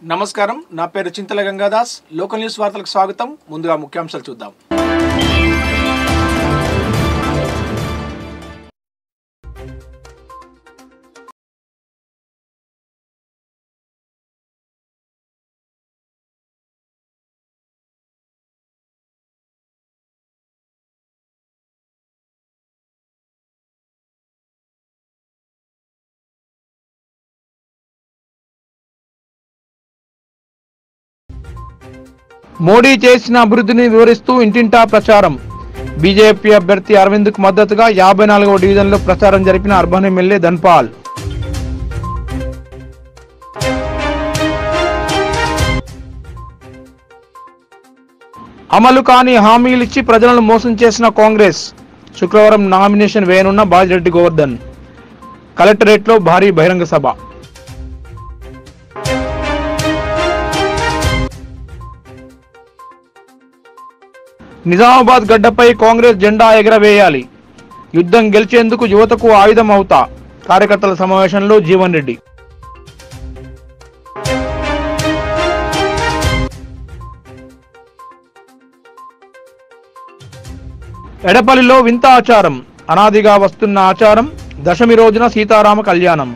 నమస్కారం నా పేరు చింతల గంగాదాస్ లోకల్ న్యూస్ వార్తలకు స్వాగతం ముందుగా ముఖ్యాంశాలు చూద్దాం మోడీ చేసిన అభివృద్ధిని వివరిస్తూ ఇంటింటా ప్రచారం బీజేపీ అభ్యర్థి అరవింద్కు మద్దతుగా యాభై నాలుగవ డివిజన్లో ప్రచారం జరిపిన అర్బన్ ఎమ్మెల్యే ధన్పాల్ అమలు కాని హామీలిచ్చి ప్రజలను మోసం చేసిన కాంగ్రెస్ శుక్రవారం నామినేషన్ వేయనున్న బాజిరెడ్డి గోవర్ధన్ కలెక్టరేట్లో భారీ బహిరంగ సభ నిజామాబాద్ గడ్డపై కాంగ్రెస్ జెండా ఎగరవేయాలి యుద్ధం గెలిచేందుకు యువతకు ఆయుధం అవుతా కార్యకర్తల సమావేశంలో జీవన్ రెడ్డి ఎడపల్లిలో వింత ఆచారం అనాదిగా వస్తున్న ఆచారం దశమి రోజున సీతారామ కళ్యాణం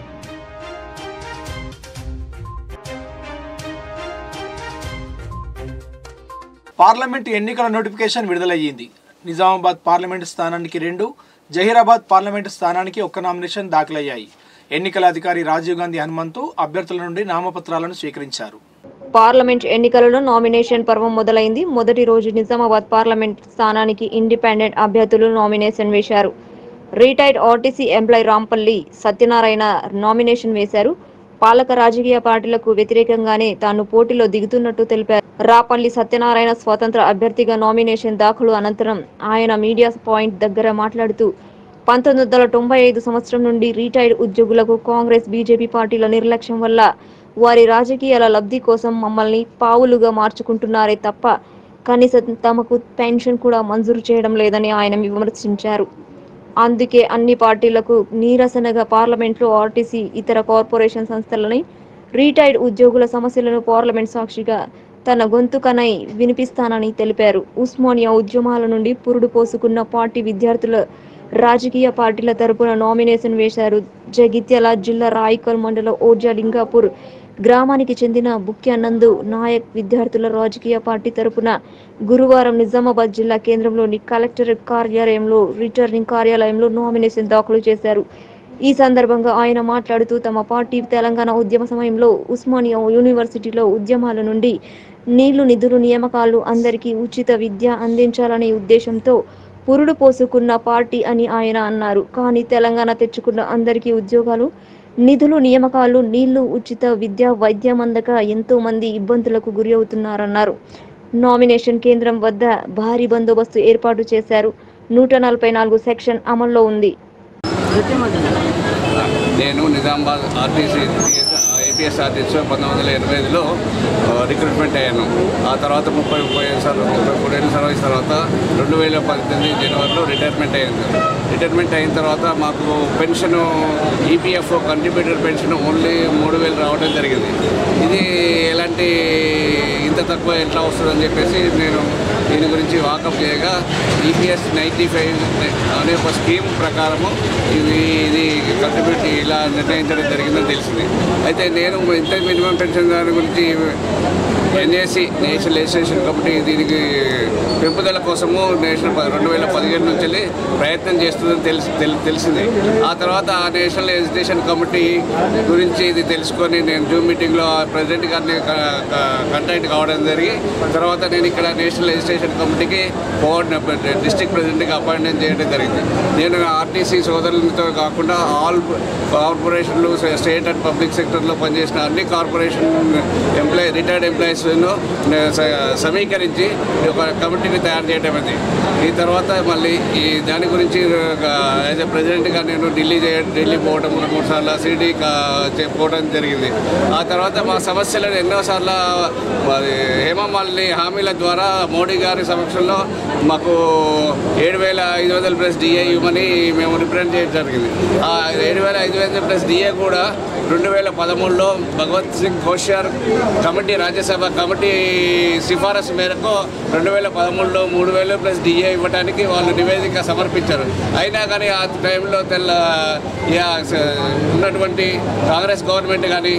పార్లమెంట్ ఎన్నికల నోటిఫికేషన్ విడుదలయ్యింది నిజామాబాద్ పార్లమెంట్ స్థానానికి రెండు జహీరాబాద్ పార్లమెంట్ స్థానానికి ఒక్క నామినేషన్ దాఖలయ్యాయి ఎన్నికల అధికారి రాజీవ్ గాంధీ హనుమంతు అభ్యర్థుల నుండి నామపత్రాలను స్వీకరించారు పార్లమెంట్ ఎన్నికలలో నామినేషన్ పర్వం మొదలైంది మొదటి రోజు నిజామాబాద్ పార్లమెంట్ స్థానానికి ఇండిపెండెంట్ అభ్యర్థులు నామినేషన్ వేశారు retired RTC employee Rampalli Satyanarayana nomination వేశారు పాలక రాజకీయ పార్టీలకు వ్యతిరేకంగానే తాను పోటీలో దిగుతున్నట్టు తెలిపారు రాపల్లి సత్యనారాయణ స్వతంత్ర అభ్యర్థిగా నామినేషన్ దాఖలు అనంతరం ఆయన మీడియా పాయింట్ దగ్గర మాట్లాడుతూ పంతొమ్మిది వందల తొంభై ఐదు సంవత్సరం నుండి రిటైర్డ్ ఉద్యోగులకు కాంగ్రెస్ బీజేపీ పార్టీల నిర్లక్ష్యం వల్ల వారి రాజకీయాల లబ్ధి కోసం మమ్మల్ని పావులుగా మార్చుకుంటున్నారే తప్ప కనీసం తమకు పెన్షన్ కూడా మంజూరు చేయడం లేదని ఆయన విమర్శించారు అందుకే అన్ని పార్టీలకు నీరసనగా పార్లమెంట్లో ఆర్టీసీ ఇతర కార్పొరేషన్ సంస్థలని రిటైర్డ్ ఉద్యోగుల సమస్యలను పార్లమెంట్ సాక్షిగా తన గొంతుకనై వినిపిస్తానని తెలిపారు ఉస్మానియా ఉద్యమాల నుండి పురుడు పోసుకున్న పార్టీ విద్యార్థుల రాజకీయ పార్టీల తరపున నామినేషన్ వేశారు జగిత్యాల జిల్లా రాయికల్ మండలం ఓజా లింగాపూర్ గ్రామానికి చెందిన బుక్యానందు నాయక్ విద్యార్థుల రాజకీయ పార్టీ తరపున గురువారం నిజామాబాద్ జిల్లా కేంద్రంలోని కలెక్టరేట్ కార్యాలయంలో రిటర్నింగ్ కార్యాలయంలో నామినేషన్ దాఖలు చేశారు ఈ సందర్భంగా ఆయన మాట్లాడుతూ తమ పార్టీ తెలంగాణ ఉద్యమ సమయంలో ఉస్మానియా యూనివర్సిటీలో ఉద్యమాల నుండి నీళ్లు నిధులు నియామకాలు అందరికీ ఉచిత విద్య అందించాలనే ఉద్దేశంతో పురుడు పోసుకున్న పార్టీ అని ఆయన అన్నారు కానీ తెలంగాణ తెచ్చుకున్న అందరికీ ఉద్యోగాలు నిధులు నియామకాలు నీళ్లు ఉచిత విద్య వైద్యం అందక ఎంతో మంది ఇబ్బందులకు గురి అవుతున్నారన్నారు నామినేషన్ కేంద్రం వద్ద భారీ బందోబస్తు ఏర్పాటు చేశారు నూట నలభై నాలుగు సెక్షన్ అమల్లో ఉంది నేను నిజామాబాద్ ఆర్టీసీ ఏపీఎస్ ఆర్టీసీలో పంతొమ్మిది వందల ఎనభై ఐదులో రిక్రూట్మెంట్ అయ్యాను ఆ తర్వాత ముప్పై ముప్పై ఐదు సార్లు ముప్పై మూడేళ్ళ సర్వీస్ తర్వాత రెండు వేల పద్దెనిమిది జనవరిలో రిటైర్మెంట్ అయింది రిటైర్మెంట్ అయిన తర్వాత మాకు pension EPF contributor pension only మూడు వేలు రావడం జరిగింది ఇది ఎలాంటి ఇంత తక్కువ ఎట్లా వస్తుందని చెప్పేసి నేను దీని గురించి వాకప్ చేయగా ఈపీఎస్ నైంటీ ఫైవ్ అనే ఒక స్కీమ్ ప్రకారము ఇది ఇది కంట్రిబ్యూట్ ఇలా నిర్ణయించడం జరిగిందని తెలిసింది అయితే నేను ఇంత మినిమం పెన్షన్ దాని గురించి ఎన్ఏసి నేషనల్ లెజిస్లేషన్ కమిటీ దీనికి పెంపుదల కోసము నేషనల్ ప- రెండు వేల పదిహేను నుంచి వెళ్ళి ప్రయత్నం చేస్తుందని తెలిసి తెలి- తెలిసింది ఆ తర్వాత ఆ నేషనల్ లెజిస్లేషన్ కమిటీ గురించి ఇది తెలుసుకొని నేను జూమ్ మీటింగ్లో ప్రెసిడెంట్ గారిని కంటాక్ట్ కావడం జరిగి తర్వాత నేను ఇక్కడ నేషనల్ లెజిస్లేషన్ కమిటీకి కోఆర్డినేట్ డిస్ట్రిక్ట్ ప్రెసిడెంట్గా అపాయింట్మెంట్ చేయడం జరిగింది నేను ఆర్టీసీ సోదరులతో కాకుండా ఆల్ కార్పొరేషన్లు స్టేట్ అండ్ పబ్లిక్ సెక్టర్లో పనిచేసిన అన్ని కార్పొరేషన్ ఎంప్లాయీ రిటైర్డ్ ఎంప్లాయీస్ ను సమీకరించి ఒక కమిటీని తయారు చేయడం అది ఈ తర్వాత మళ్ళీ ఈ దాని గురించి యాజ్ ఎ ప్రెసిడెంట్గా నేను ఢిల్లీ చే- ఢిల్లీ పోవడం రెండు మూడు సార్లు సిటీ పోవడం జరిగింది ఆ తర్వాత మా సమస్యలను ఎన్నోసార్లు మరి హేమమాలిని హామీల ద్వారా మోడీ గారి సమక్షంలో మాకు ఏడు వేల ఐదు వందల ప్లస్ డిఏ ఇవ్వమని మేము రిప్రజెంట్ చేయడం జరిగింది ఆ ఏడు వేల ఐదు వందల ప్లస్ డిఏ కూడా రెండు వేల పదమూడులో భగవత్ సింగ్ కోశ్యార్ కమిటీ రాజ్యసభ కమిటీ సిఫారసు మేరకు రెండు వేల పదమూడులో మూడు వేలు ప్లస్ డిఏ ఇవ్వడానికి వాళ్ళు నివేదిక సమర్పించారు అయినా కానీ ఆ టైంలో తెల్ల యా, స- ఉన్నటువంటి కాంగ్రెస్ గవర్నమెంట్ కానీ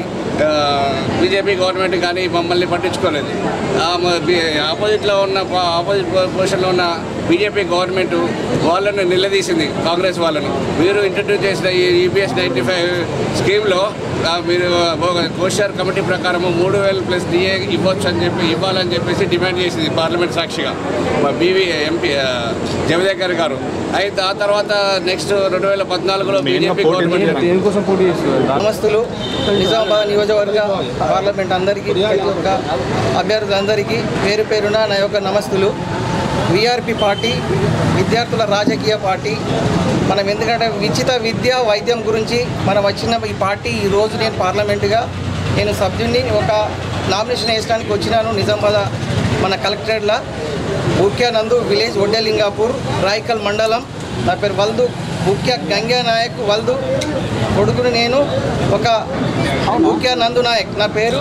బీజేపీ గవర్నమెంట్ కానీ మమ్మల్ని పట్టించుకోలేదు ఆ మ- బి- ఆపోజిట్లో ఉన్న ప- ఆపోజిట్ పొ- పొజిషన్లో ఉన్న బీజేపీ గవర్నమెంట్ వాళ్ళని నిలదీసింది కాంగ్రెస్ వాళ్ళని మీరు ఇంట్రడ్యూస్ చేసిన ఈ ఈపీఎస్ నైంటీ ఫైవ్ స్కీమ్లో ఆ, మీరు కోషర్ కమిటీ ప్రకారం మూడు వేలు ప్లస్ డిఏ ఇవ్వచ్చు అని చెప్పి ఇవ్వాలని చెప్పేసి డిమాండ్ చేసింది పార్లమెంట్ సాక్షిగా మా బీవీ ఎంపీ ఆ, జవదేకర్ గారు అయితే ఆ తర్వాత నెక్స్ట్ రెండు వేల పద్నాలుగులో బీజేపీ గవర్నమెంట్ నమస్తులు నిజామాబాద్ నియోజకవర్గ పార్లమెంట్ అందరికీ ప్రతి ఒక్క అభ్యర్థులందరికీ పేరు పేరున నా యొక్క నమస్తులు విఆర్పి పార్టీ విద్యార్థుల రాజకీయ పార్టీ మనం ఎందుకంటే ఉచిత విద్య వైద్యం గురించి మనం వచ్చిన ఈ పార్టీ ఈ రోజు నేను పార్లమెంటుగా నేను సభ్యుడిని ఒక నామినేషన్ వేయడానికి వచ్చినాను నిజామాబాద్ మన కలెక్టరేట్లో ముఖ్యానందు విలేజ్ ఒడ్డెలింగాపూర్ రాయికల్ మండలం నా పేరు వల్దు ముఖ్య గంగా నాయక్ వల్దు కొడుకుని నేను ఒక ముఖ్య నందు నాయక్ నా పేరు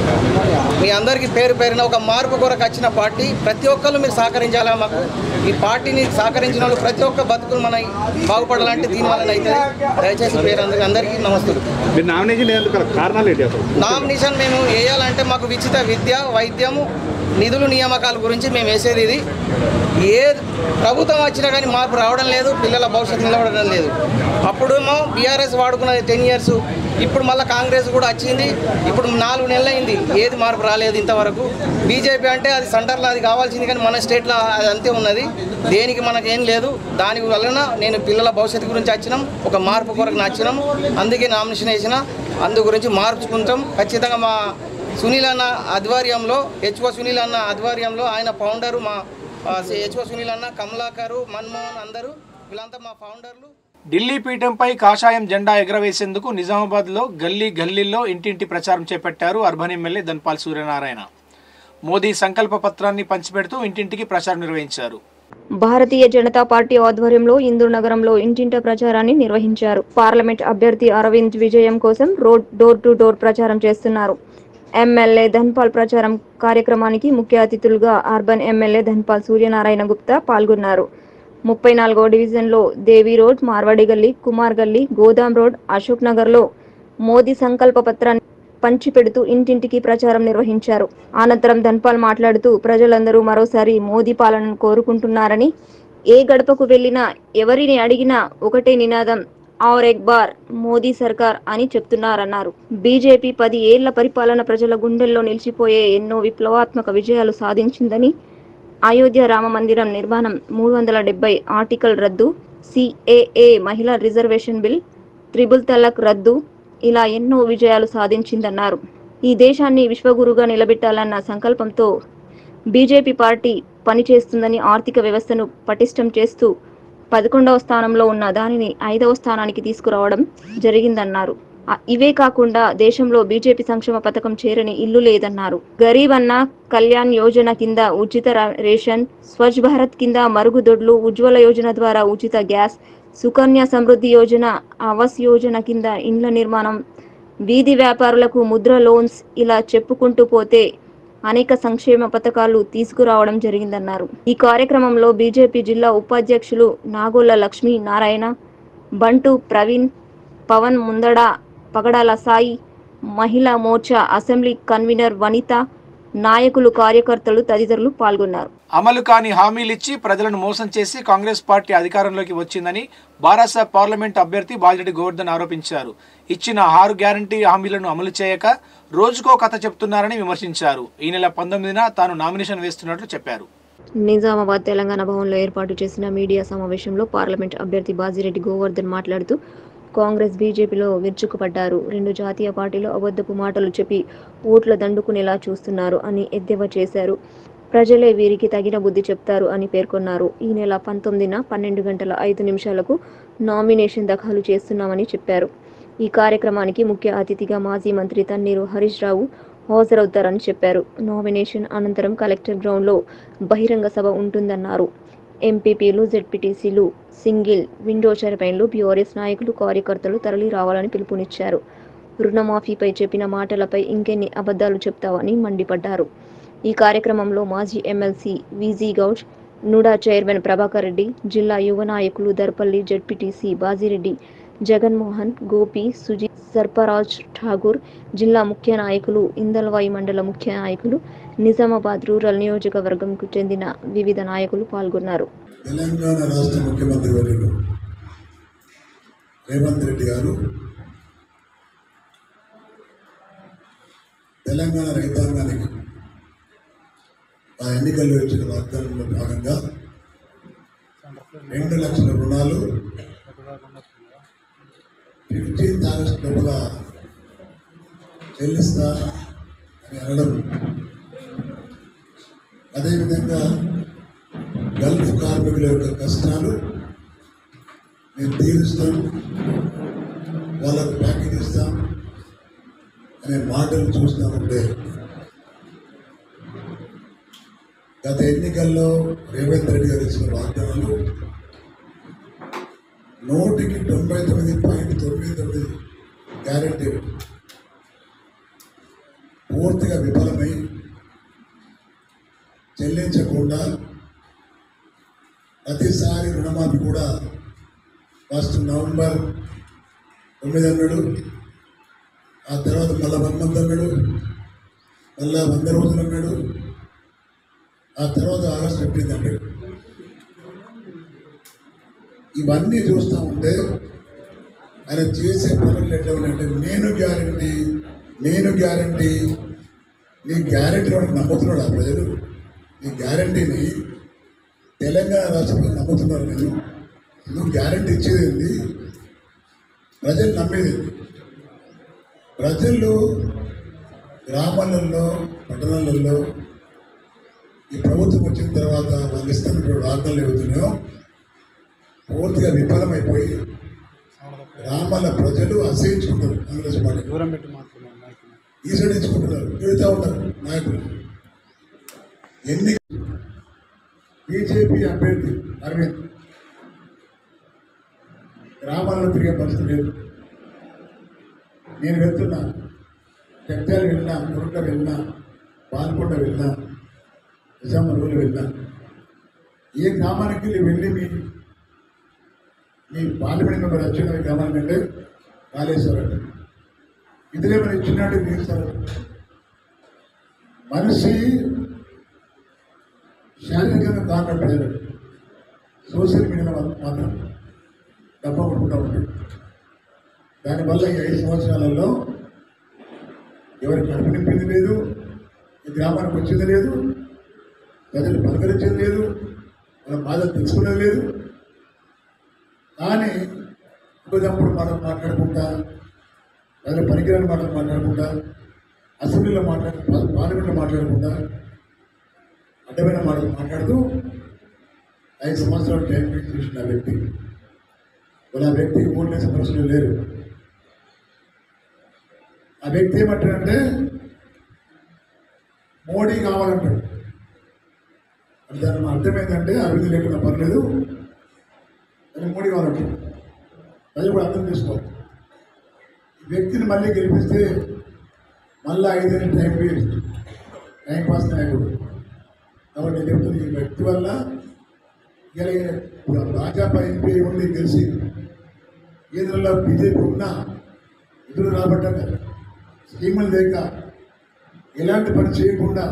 మీ అందరికీ పేరు పేరున ఒక మార్పు కొరకు వచ్చిన పార్టీ ప్రతి ఒక్కరు మీరు సహకరించాలా మాకు ఈ పార్టీని సహకరించిన వాళ్ళు ప్రతి ఒక్క బతుకులు మన బాగుపడాలంటే దీని వలన అయితే దయచేసి పేరు అందరికీ అందరికీ నమస్తులు మీరు నామినేషన్ ఎందుకు కారణాలు ఏంటి అసలు నామినేషన్ మేము వేయాలంటే మాకు ఉచిత విద్య వైద్యము నిధులు నియామకాల గురించి మేము వేసేది ఇది ఏ ప్రభుత్వం వచ్చినా కానీ మార్పు రావడం లేదు పిల్లల భవిష్యత్తు నిలబడడం లేదు అప్పుడేమో బీఆర్ఎస్ వాడుకున్నది టెన్ ఇయర్స్ ఇప్పుడు మళ్ళీ కాంగ్రెస్ కూడా వచ్చింది ఇప్పుడు నాలుగు నెలలు అయింది ఏది మార్పు రాలేదు ఇంతవరకు బీజేపీ అంటే అది సెంటర్లో అది కావాల్సింది కానీ మన స్టేట్లో అది అంతే ఉన్నది దేనికి మనకేం లేదు దాని వలన నేను పిల్లల భవిష్యత్తు గురించి వచ్చినాం ఒక మార్పు కొరకు నచ్చినాం అందుకే నామినేషన్ వేసిన అందు గురించి మార్చుకుంటాం ఖచ్చితంగా మా సునీల్ అన్న ఆధ్వర్యంలో హెచ్ఓ సునీల్ అన్న ఆధ్వర్యంలో ఆయన ఫౌండరు మా హెచ్ఓ సునీల్ అన్న కమలాకరు మన్మోహన్ అందరూ వీళ్ళంతా మా ఫౌండర్లు ఢిల్లీ పీఠంపై కాషాయం జెండా ఎగరవేసేందుకు నిజామాబాద్లో గల్లీ గల్లీల్లో ఇంటింటి ప్రచారం చేపట్టారు అర్బన్ ఎమ్మెల్యే ధన్పాల్ సూర్యనారాయణ మోదీ సంకల్ప పత్రాన్ని పంచిపెడుతూ ఇంటింటికి ప్రచారం నిర్వహించారు భారతీయ జనతా పార్టీ ఆధ్వర్యంలో ఇందూర్ నగరంలో ఇంటింట ప్రచారాన్ని నిర్వహించారు పార్లమెంట్ అభ్యర్థి అరవింద్ విజయం కోసం రోడ్ డోర్ టు డోర్ ప్రచారం చేస్తున్నారు ఎమ్మెల్యే ధన్పాల్ ప్రచారం కార్యక్రమానికి ముఖ్య అతిథులుగా అర్బన్ ఎమ్మెల్యే ధన్పాల్ సూర్యనారాయణ గుప్తా పాల్గొన్నారు ముప్పై నాలుగో డివిజన్లో దేవి రోడ్ మార్వాడి గల్లీ కుమార్ గల్లీ గోదాం రోడ్ అశోక్ నగర్లో మోదీ సంకల్ప పత్రాన్ని పంచిపెడుతూ ఇంటింటికి ప్రచారం నిర్వహించారు అనంతరం ధన్పాల్ మాట్లాడుతూ ప్రజలందరూ మరోసారి మోదీ పాలనను కోరుకుంటున్నారని ఏ గడపకు వెళ్ళినా ఎవరిని అడిగినా ఒకటే నినాదం ఔర్ ఎక్ బార్ మోదీ సర్కార్ అని చెప్తున్నారన్నారు బీజేపీ పది ఏళ్ల పరిపాలన ప్రజల గుండెల్లో నిలిచిపోయే ఎన్నో విప్లవాత్మక విజయాలు సాధించిందని అయోధ్య రామ మందిరం నిర్మాణం మూడు వందల డెబ్బై ఆర్టికల్ రద్దు సిఏఏ మహిళా రిజర్వేషన్ బిల్ త్రిబుల్ తలాక్ రద్దు ఇలా ఎన్నో విజయాలు సాధించిందన్నారు ఈ దేశాన్ని విశ్వగురుగా నిలబెట్టాలన్న సంకల్పంతో బీజేపీ పార్టీ పనిచేస్తుందని ఆర్థిక వ్యవస్థను పటిష్టం చేస్తూ పదకొండవ స్థానంలో ఉన్న దానిని ఐదవ స్థానానికి తీసుకురావడం జరిగిందన్నారు ఆ- ఇవే కాకుండా దేశంలో బీజేపీ సంక్షేమ పథకం చేరని ఇల్లు లేదన్నారు గరీబ్ అన్న కళ్యాణ్ యోజన కింద ఉచిత ర- రేషన్ స్వచ్ఛ భారత్ కింద మరుగుదొడ్లు ఉజ్వల యోజన ద్వారా ఉచిత గ్యాస్ సుకన్య సమృద్ధి యోజన ఆవాస్ యోజన కింద ఇండ్ల నిర్మాణం వీధి వ్యాపారులకు ముద్ర లోన్స్ ఇలా చెప్పుకుంటూ పోతే అనేక సంక్షేమ పథకాలు తీసుకురావడం జరిగిందన్నారు ఈ కార్యక్రమంలో బీజేపీ జిల్లా ఉపాధ్యక్షులు నాగోళ్ల లక్ష్మీ నారాయణ బంటు ప్రవీణ్ పవన్ ముందడ పగడాల సాయి మహిళా మోర్చా అసెంబ్లీ కన్వీనర్ వనిత నాయకులు కార్యకర్తలు తదితరులు పాల్గొన్నారు అమలు కాని హామీలిచ్చి ప్రజలను మోసం చేసి కాంగ్రెస్ పార్టీ అధికారంలోకి వచ్చిందని బారాస పార్లమెంట్ అభ్యర్థి బాలిరెడ్డి గోవర్ధన్ ఆరోపించారు ఇచ్చిన ఆరు గ్యారంటీ హామీలను అమలు చేయక రోజుకో కథ చెప్తున్నారని విమర్శించారు ఈ నెల పంతొమ్మిదిన తాను నామినేషన్ వేస్తున్నట్లు చెప్పారు నిజామాబాద్ తెలంగాణ భవన్లో ఏర్పాటు చేసిన మీడియా సమావేశంలో పార్లమెంట్ అభ్యర్థి బాజిరెడ్డి గోవర్ధన్ మాట్లాడుతూ కాంగ్రెస్ బీజేపీలో విరుచుకుపడ్డారు రెండు జాతీయ పార్టీలు అబద్ధపు మాటలు చెప్పి ఓట్ల దండుకునేలా చూస్తున్నారు అని ఎద్దేవా చేశారు ప్రజలే వీరికి తగిన బుద్ధి చెప్తారు అని పేర్కొన్నారు ఈ నెల పంతొమ్మిదిన పన్నెండు గంటల ఐదు నిమిషాలకు నామినేషన్ దాఖలు చేస్తున్నామని చెప్పారు ఈ కార్యక్రమానికి ముఖ్య అతిథిగా మాజీ మంత్రి తన్నీరు హరీష్ రావు హాజరవుతారని చెప్పారు నామినేషన్ అనంతరం కలెక్టర్ గ్రౌండ్లో బహిరంగ సభ ఉంటుందన్నారు ఎంపీపీలు జెడ్పీటీసీలు సింగిల్ విండో చైర్మన్లు బీఆర్ఎస్ నాయకులు కార్యకర్తలు తరలి రావాలని పిలుపునిచ్చారు రుణమాఫీపై చెప్పిన మాటలపై ఇంకెన్ని అబద్ధాలు చెప్తావని మండిపడ్డారు ఈ కార్యక్రమంలో మాజీ MLC VG Goud NUDA chairman Prabhakar Reddy జిల్లా యువ నాయకులు దర్పల్లి జెడ్పీటీసీ బాజిరెడ్డి జగన్మోహన్ గోపి సుజిత్ సర్పరాజ్ ఠాగూర్ జిల్లా ముఖ్య నాయకులు ఇందల్వాయి మండల ముఖ్య నాయకులు నిజామాబాద్ రూరల్ నియోజకవర్గంకు చెందిన వివిధ నాయకులు పాల్గొన్నారు తెలంగాణ రాష్ట్ర ముఖ్యమంత్రి వర్యులు రేవంత్ రెడ్డి గారు తెలంగాణ రైతాంగానికి ఆ ఎన్నికల్లో ఇచ్చిన వాగ్దానంలో భాగంగా రెండు లక్షల రుణాలు ఫిఫ్టీన్త్ ఆగస్ట్ లోపల చెల్లిస్తా అని అనడం అదేవిధంగా గల్ఫ్ కార్మికుల యొక్క కష్టాలు మేము తీరుస్తాం వాళ్ళకు ప్యాకేజ్ ఇస్తాం అనే మాటలు చూస్తామంటే గత ఎన్నికల్లో రేవంత్ రెడ్డి గారు ఇచ్చిన వాగ్దానాలు నూటికి తొంభై తొమ్మిది పాయింట్ తొమ్మిది తొమ్మిది గ్యారెంటీ పూర్తిగా విఫలమై చెల్లించకుండా ప్రతిసారి రుణమాఫీ కూడా ఫస్ట్ నవంబర్ తొమ్మిది అన్నాడు ఆ తర్వాత మళ్ళా వన్ మంత్ అన్నాడు మళ్ళా వంద రోజులు అన్నాడు ఆ తర్వాత ఆగస్ట్ ఫిఫ్టీన్త్ అన్నాడు ఇవన్నీ చూస్తూ ఉంటే ఆయన చేసే పనులు ఎట్లా ఉన్నాయంటే నేను గ్యారంటీ నేను గ్యారంటీ నీ గ్యారంటీ వాడికి నమ్ముతున్నాడు ఆ ప్రజలు నీ గ్యారంటీని తెలంగాణ రాష్ట్రంలో నమ్ముతున్నారు నేను నువ్వు గ్యారంటీ ఇచ్చేది ఏంది ప్రజలు నమ్మేది ఏంది? ప్రజలు గ్రామాలలో పట్టణాలలో ఈ ప్రభుత్వం వచ్చిన తర్వాత వాళ్ళు ఇస్తున్నటువంటి వాగ్దానాలు ఏవైతున్నాయో పూర్తిగా విఫలమైపోయి గ్రామాల ప్రజలు అసహించుకుంటారు కాంగ్రెస్ పార్టీ దూరం పెట్టి మాట్లాడుతున్నాను నాయకులు ఈసడించుకుంటున్నారు తిడుతూ ఉంటారు నాయకులు ఎన్ని బీజేపీ అభ్యర్థి అరవింద్ గ్రామాల్లో తిరిగే పరిస్థితి లేదు నేను వెళ్తున్నా చెప్తాలు వెళ్ళినా మురుట వెళ్ళినా పాల్కొండ వెళ్ళినా నిజామాబాద్ వెళ్ళినా ఏ గ్రామానికి వెళ్ళి వెళ్ళి మీ మీ పార్లమెంట్ మెంబర్ వచ్చిన గ్రామానికి అంటే కాళేశ్వరం ఇదిలేమని ఇచ్చినట్టు మీరు సార్ మనిషి శారీరకంగా కానట్లేదు సోషల్ మీడియా మాత్రం డబ్బ కొట్టుకుంటూ ఉంటుంది దానివల్ల ఈ ఐదు సంవత్సరాలలో ఎవరికి కడుపు నింపింది లేదు ఈ గ్రామానికి వచ్చింది లేదు ప్రజలు పలకరించింది లేదు వాళ్ళ బాధలు తెలుసుకునేది లేదు కానీ ఇంకొకప్పుడు మనం మాట్లాడుకుంటా ప్రజలు పనికిరాని మాటలు మాట్లాడకుండా అసెంబ్లీలో మాట్లాడు పార్లమెంట్లో మాట్లాడకుండా అడ్డమైన మాటలు మాట్లాడుతూ ఐదు సంవత్సరాలు టైం వేస్ట్ చేసిన ఆ వ్యక్తి వాళ్ళ ఆ వ్యక్తికి మూడు వేసే ప్రశ్నలు లేరు ఆ వ్యక్తి ఏమంటాడంటే మోడీ కావాలంటాడు అంటే దాని అర్థం ఏంటంటే అభివృద్ధి లేకుండా పర్లేదు కానీ మోడీ కావాలంటాడు ప్రజలు కూడా అర్థం చేసుకోవాలి ఈ వ్యక్తిని మళ్ళీ గెలిపిస్తే మళ్ళీ ఐదేళ్ళు టైం వేస్ట్ టైం పాస్ నాయకుడు కాబట్టి నేను చెప్తున్నా ఈ వ్యక్తి వల్ల ఇలా ఈయన భాజపా ఎంపీ ఉండి గెలిచి కేంద్రంలో బీజేపీ ఉన్నా ఎదురు రాబట్టాక స్కీములు లేక ఎలాంటి పని చేయకుండా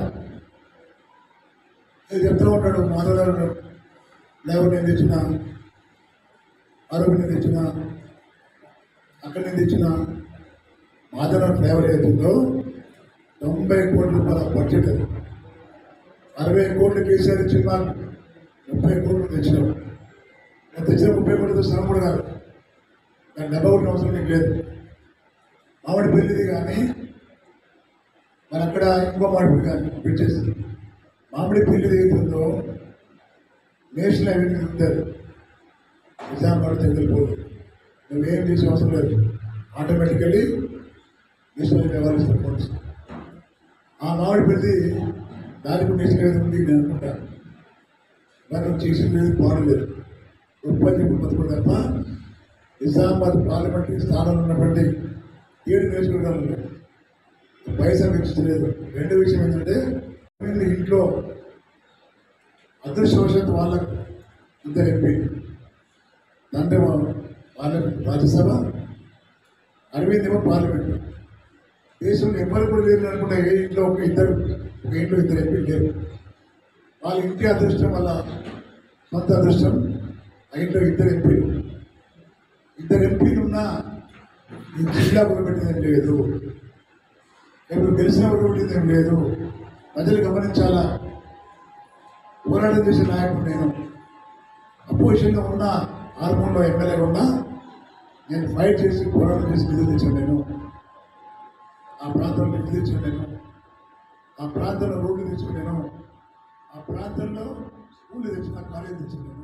నేను చెప్తూ ఉంటాడు మాధవరావు లేకపోతే నేను తెచ్చిన ఆరోగ్యం తెచ్చిన అక్కడి నుంచి తెచ్చిన మాధవరావు ఫ్లేవర్ ఏదైతుందో తొంభై కోట్ల రూపాయల బడ్జెట్ అది అరవై కోట్లు కేసీఆర్ ఇచ్చిన మాకు ముప్పై కోట్లు తెచ్చినాం నేను తెచ్చిన ముప్పై కోట్లతో శ్రమ కూడా కాదు దాన్ని డబ్బా కొట్టిన అవసరం నీకు లేదు మామిడి పెళ్ళిది కానీ మరి అక్కడ ఇంకో మామిడి కానీ పెట్టేసి మామిడి పెళ్ళిది ఏదైతుందో నేషనల్ హైవే మీద ఉంటారు నిజామాబాద్ చంద్రపూర్ నువ్వేం చేసే అవసరం లేదు ఆటోమేటికల్లీ నేషనల్ హైవే వ్యవహరిస్తారు పోలీసు ఆ మామిడి పెళ్ళి దానికి నేషనల్ హైవే ఉంది నేను అనుకుంటాను మనం చేసింది లేదు బాగలేదు ఉత్పత్తి బతుకుడు తప్ప నిజామాబాద్ పార్లమెంటరీ స్థానంలో ఉన్నటువంటి ఏడు నియోజకవర్గాలు ఉన్నాయి పైసా పెంచలేదు రెండు విషయం ఏంటంటే వీళ్ళు ఇంట్లో అదృష్టవశాత్తు వాళ్ళకు ఇద్దరు ఎంపీ అంటే వాళ్ళకు రాజ్యసభ అరవింద్ ఏమో పార్లమెంట్ దేశంలో ఎవరు కూడా లేరు అనుకుంటే ఏ ఇంట్లో ఒక ఇద్దరు ఒక ఇంట్లో ఇద్దరు ఎంపీ లేరు వాళ్ళ ఇంటి అదృష్టం వల్ల సొంత అదృష్టం ఆ ఇంట్లో ఇద్దరు ఎంపీలు ఇద్దరు ఎంపీలు ఉన్నా ఈ జిల్లా పెట్టిందేం లేదు ఇప్పుడు గెలిచిన పెట్టిందేం లేదు ప్రజలు గమనించాలా పోరాటం చేసే నాయకుడు నేను అపోజిషన్లో ఉన్న ఆర్మూర్లో ఎమ్మెల్యేగా ఉన్నా నేను ఫైట్ చేసి పోరాటం చేసి నిధులు తెచ్చాను నేను ఆ ప్రాంతంలో నిధులు తెచ్చాను నేను ఆ ప్రాంతంలో రోడ్లు తెచ్చాను నేను ఆ ప్రాంతంలో స్కూల్ తెచ్చిన కాలేజ్ తెచ్చాను నేను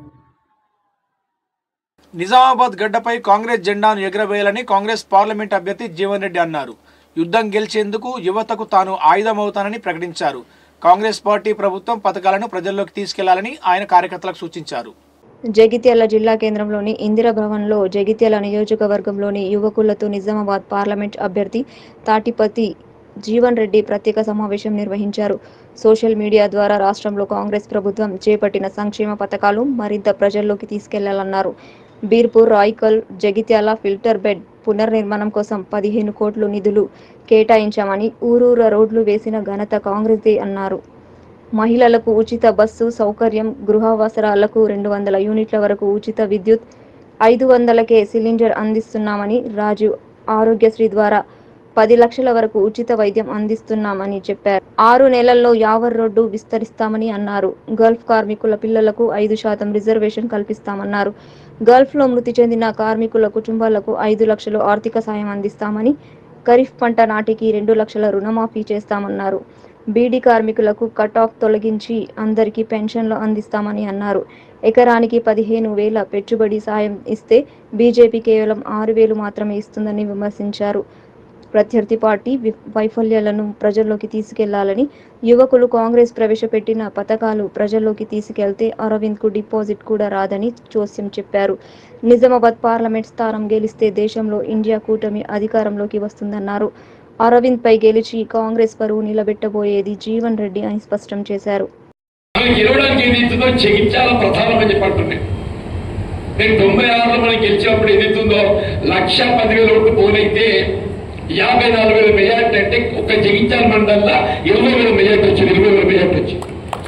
నిజామాబాద్ గడ్డపై కాంగ్రెస్ జెండాను ఎగరవేయాలని కాంగ్రెస్ పార్లమెంట్ అభ్యర్థి జీవన్ రెడ్డి అన్నారు యుద్ధం గెలిచేందుకు యువతకు తాను ఆయుధమవుతానని ప్రకటించారు కాంగ్రెస్ పార్టీ ప్రభుత్వం పథకాలను ప్రజల్లోకి తీసుకెళ్లాలని ఆయన కార్యకర్తలకు సూచించారు జగిత్యాల జిల్లా కేంద్రంలోని ఇందిరా భవన్లో జగిత్యాల నియోజకవర్గంలోని యువకులతో నిజామాబాద్ పార్లమెంట్ అభ్యర్థి తాటిపతి జీవన్ రెడ్డి ప్రత్యేక సమావేశం నిర్వహించారు సోషల్ మీడియా ద్వారా రాష్ట్రంలో కాంగ్రెస్ ప్రభుత్వం చేపట్టిన సంక్షేమ పథకాలు మరింత ప్రజల్లోకి తీసుకెళ్లాలన్నారు బీర్పూర్ రాయ్కల్ జగిత్యాల ఫిల్టర్ బెడ్ పునర్నిర్మాణం కోసం పదిహేను కోట్లు నిధులు కేటాయించామని ఊరూర రోడ్లు వేసిన ఘనత కాంగ్రెస్దే అన్నారు మహిళలకు ఉచిత బస్సు సౌకర్యం గృహావసరాలకు రెండు వందల యూనిట్ల వరకు ఉచిత విద్యుత్ ఐదు వందలకే సిలిండర్ అందిస్తున్నామని రాజు ఆరోగ్యశ్రీ ద్వారా పది లక్షల వరకు ఉచిత వైద్యం అందిస్తున్నామని చెప్పారు ఆరు నెలల్లో యావర్ రోడ్డు విస్తరిస్తామని అన్నారు గల్ఫ్ కార్మికుల పిల్లలకు ఐదు శాతం రిజర్వేషన్ కల్పిస్తామన్నారు గల్ఫ్లో మృతి చెందిన కార్మికుల కుటుంబాలకు ఐదు లక్షలు ఆర్థిక సాయం అందిస్తామని ఖరీఫ్ పంట నాటికి రెండు లక్షల రుణమాఫీ చేస్తామన్నారు బీడీ కార్మికులకు కట్ ఆఫ్ తొలగించి అందరికీ పెన్షన్లు అందిస్తామని అన్నారు ఎకరానికి పదిహేను వేల పెట్టుబడి సాయం ఇస్తే బీజేపీ కేవలం ఆరు వేలు మాత్రమే ఇస్తుందని విమర్శించారు ప్రత్యర్థి పార్టీ వి- వైఫల్యాలను ప్రజల్లోకి తీసుకెళ్లాలని యువకులు కాంగ్రెస్ ప్రవేశపెట్టిన పథకాలు ప్రజల్లోకి తీసుకెళ్తే అరవింద్ కు డిపాజిట్ కూడా రాదని జోస్యం చెప్పారు నిజామాబాద్ పార్లమెంట్ స్థానం గెలిస్తే దేశంలో ఇండియా కూటమి అధికారంలోకి వస్తుందన్నారు అరవింద్ పై గెలిచి కాంగ్రెస్ పరువు నిలబెట్టబోయేది జీవన్ రెడ్డి అని స్పష్టం చేశారు మనం గెలవడానికి ఏదైతుందో జగించాల ప్రధానమని చెప్పంటున్నాయి నేను తొంభై ఆరులో మనం గెలిచినప్పుడు ఏదైతుందో లక్ష పదివేల ఓట్లు పోలైతే యాభై నాలుగు వేల మెజార్టీ అంటే ఒక జగించాల మండలంలో ఇరవై వేల మెజార్టీ వచ్చింది ఇరవై వేల మెజార్టీ వచ్చింది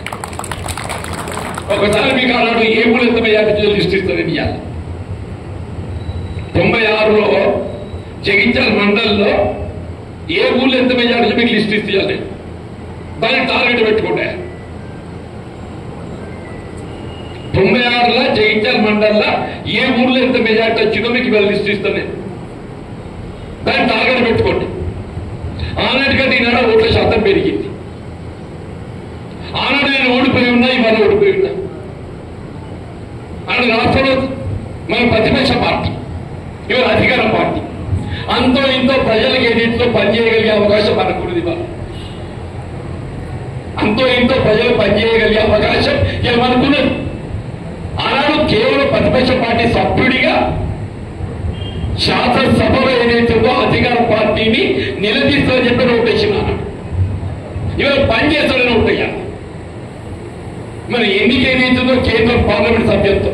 ఒకసారి మీకు ఆనాడు ఏ ఊళ్ళు ఎంత మెజార్టీ లిస్ట్ ఇస్తారని ఇవాళ తొంభై ఆరులో జగించాల మండలంలో ఏ ఊళ్ళో ఎంత మెజార్టీ మీకు లిస్ట్ ఇస్తాను దాన్ని టార్గెట్ పెట్టుకుంటే తొంభై ఆరులో జగిత్యాల మండలంలో ఏ ఊర్లో ఎంత మెజార్టీ వచ్చిందో మీకు ఇవాళ లిస్ట్ ఇస్తాను నేను దాన్ని టార్గెట్ పెట్టుకోండి ఆనాటికంటే ఈనాడు ఓట్ల శాతం పెరిగింది ఆనాడు నేను ఓడిపోయి ఉన్నా ఇవాళ ఓడిపోయి ఉన్నా ఆనాడు రాష్ట్రంలో మన ప్రతిపక్ష పార్టీ ఇవాళ అధికార పార్టీ అంతో ఇంతో ప్రజలకు ఏదైతే పనిచేయగలిగే అవకాశం మనకు ఉన్నది ఇవాళ అంతో ఇంతో ప్రజలు పనిచేయగలిగే అవకాశం ఇలా మనకున్నది ఆనాడు కేవలం ప్రతిపక్ష పార్టీ సభ్యుడిగా శాసనసభలో ఏదైతుందో అధికార పార్టీని నిలదీస్తారని చెప్పి నోట్ వేసినాను ఇవాళ పనిచేస్తారని నోట్ అయ్యా మరి ఎన్నిక ఏదైతుందో కేంద్ర పార్లమెంట్ సభ్యత్వం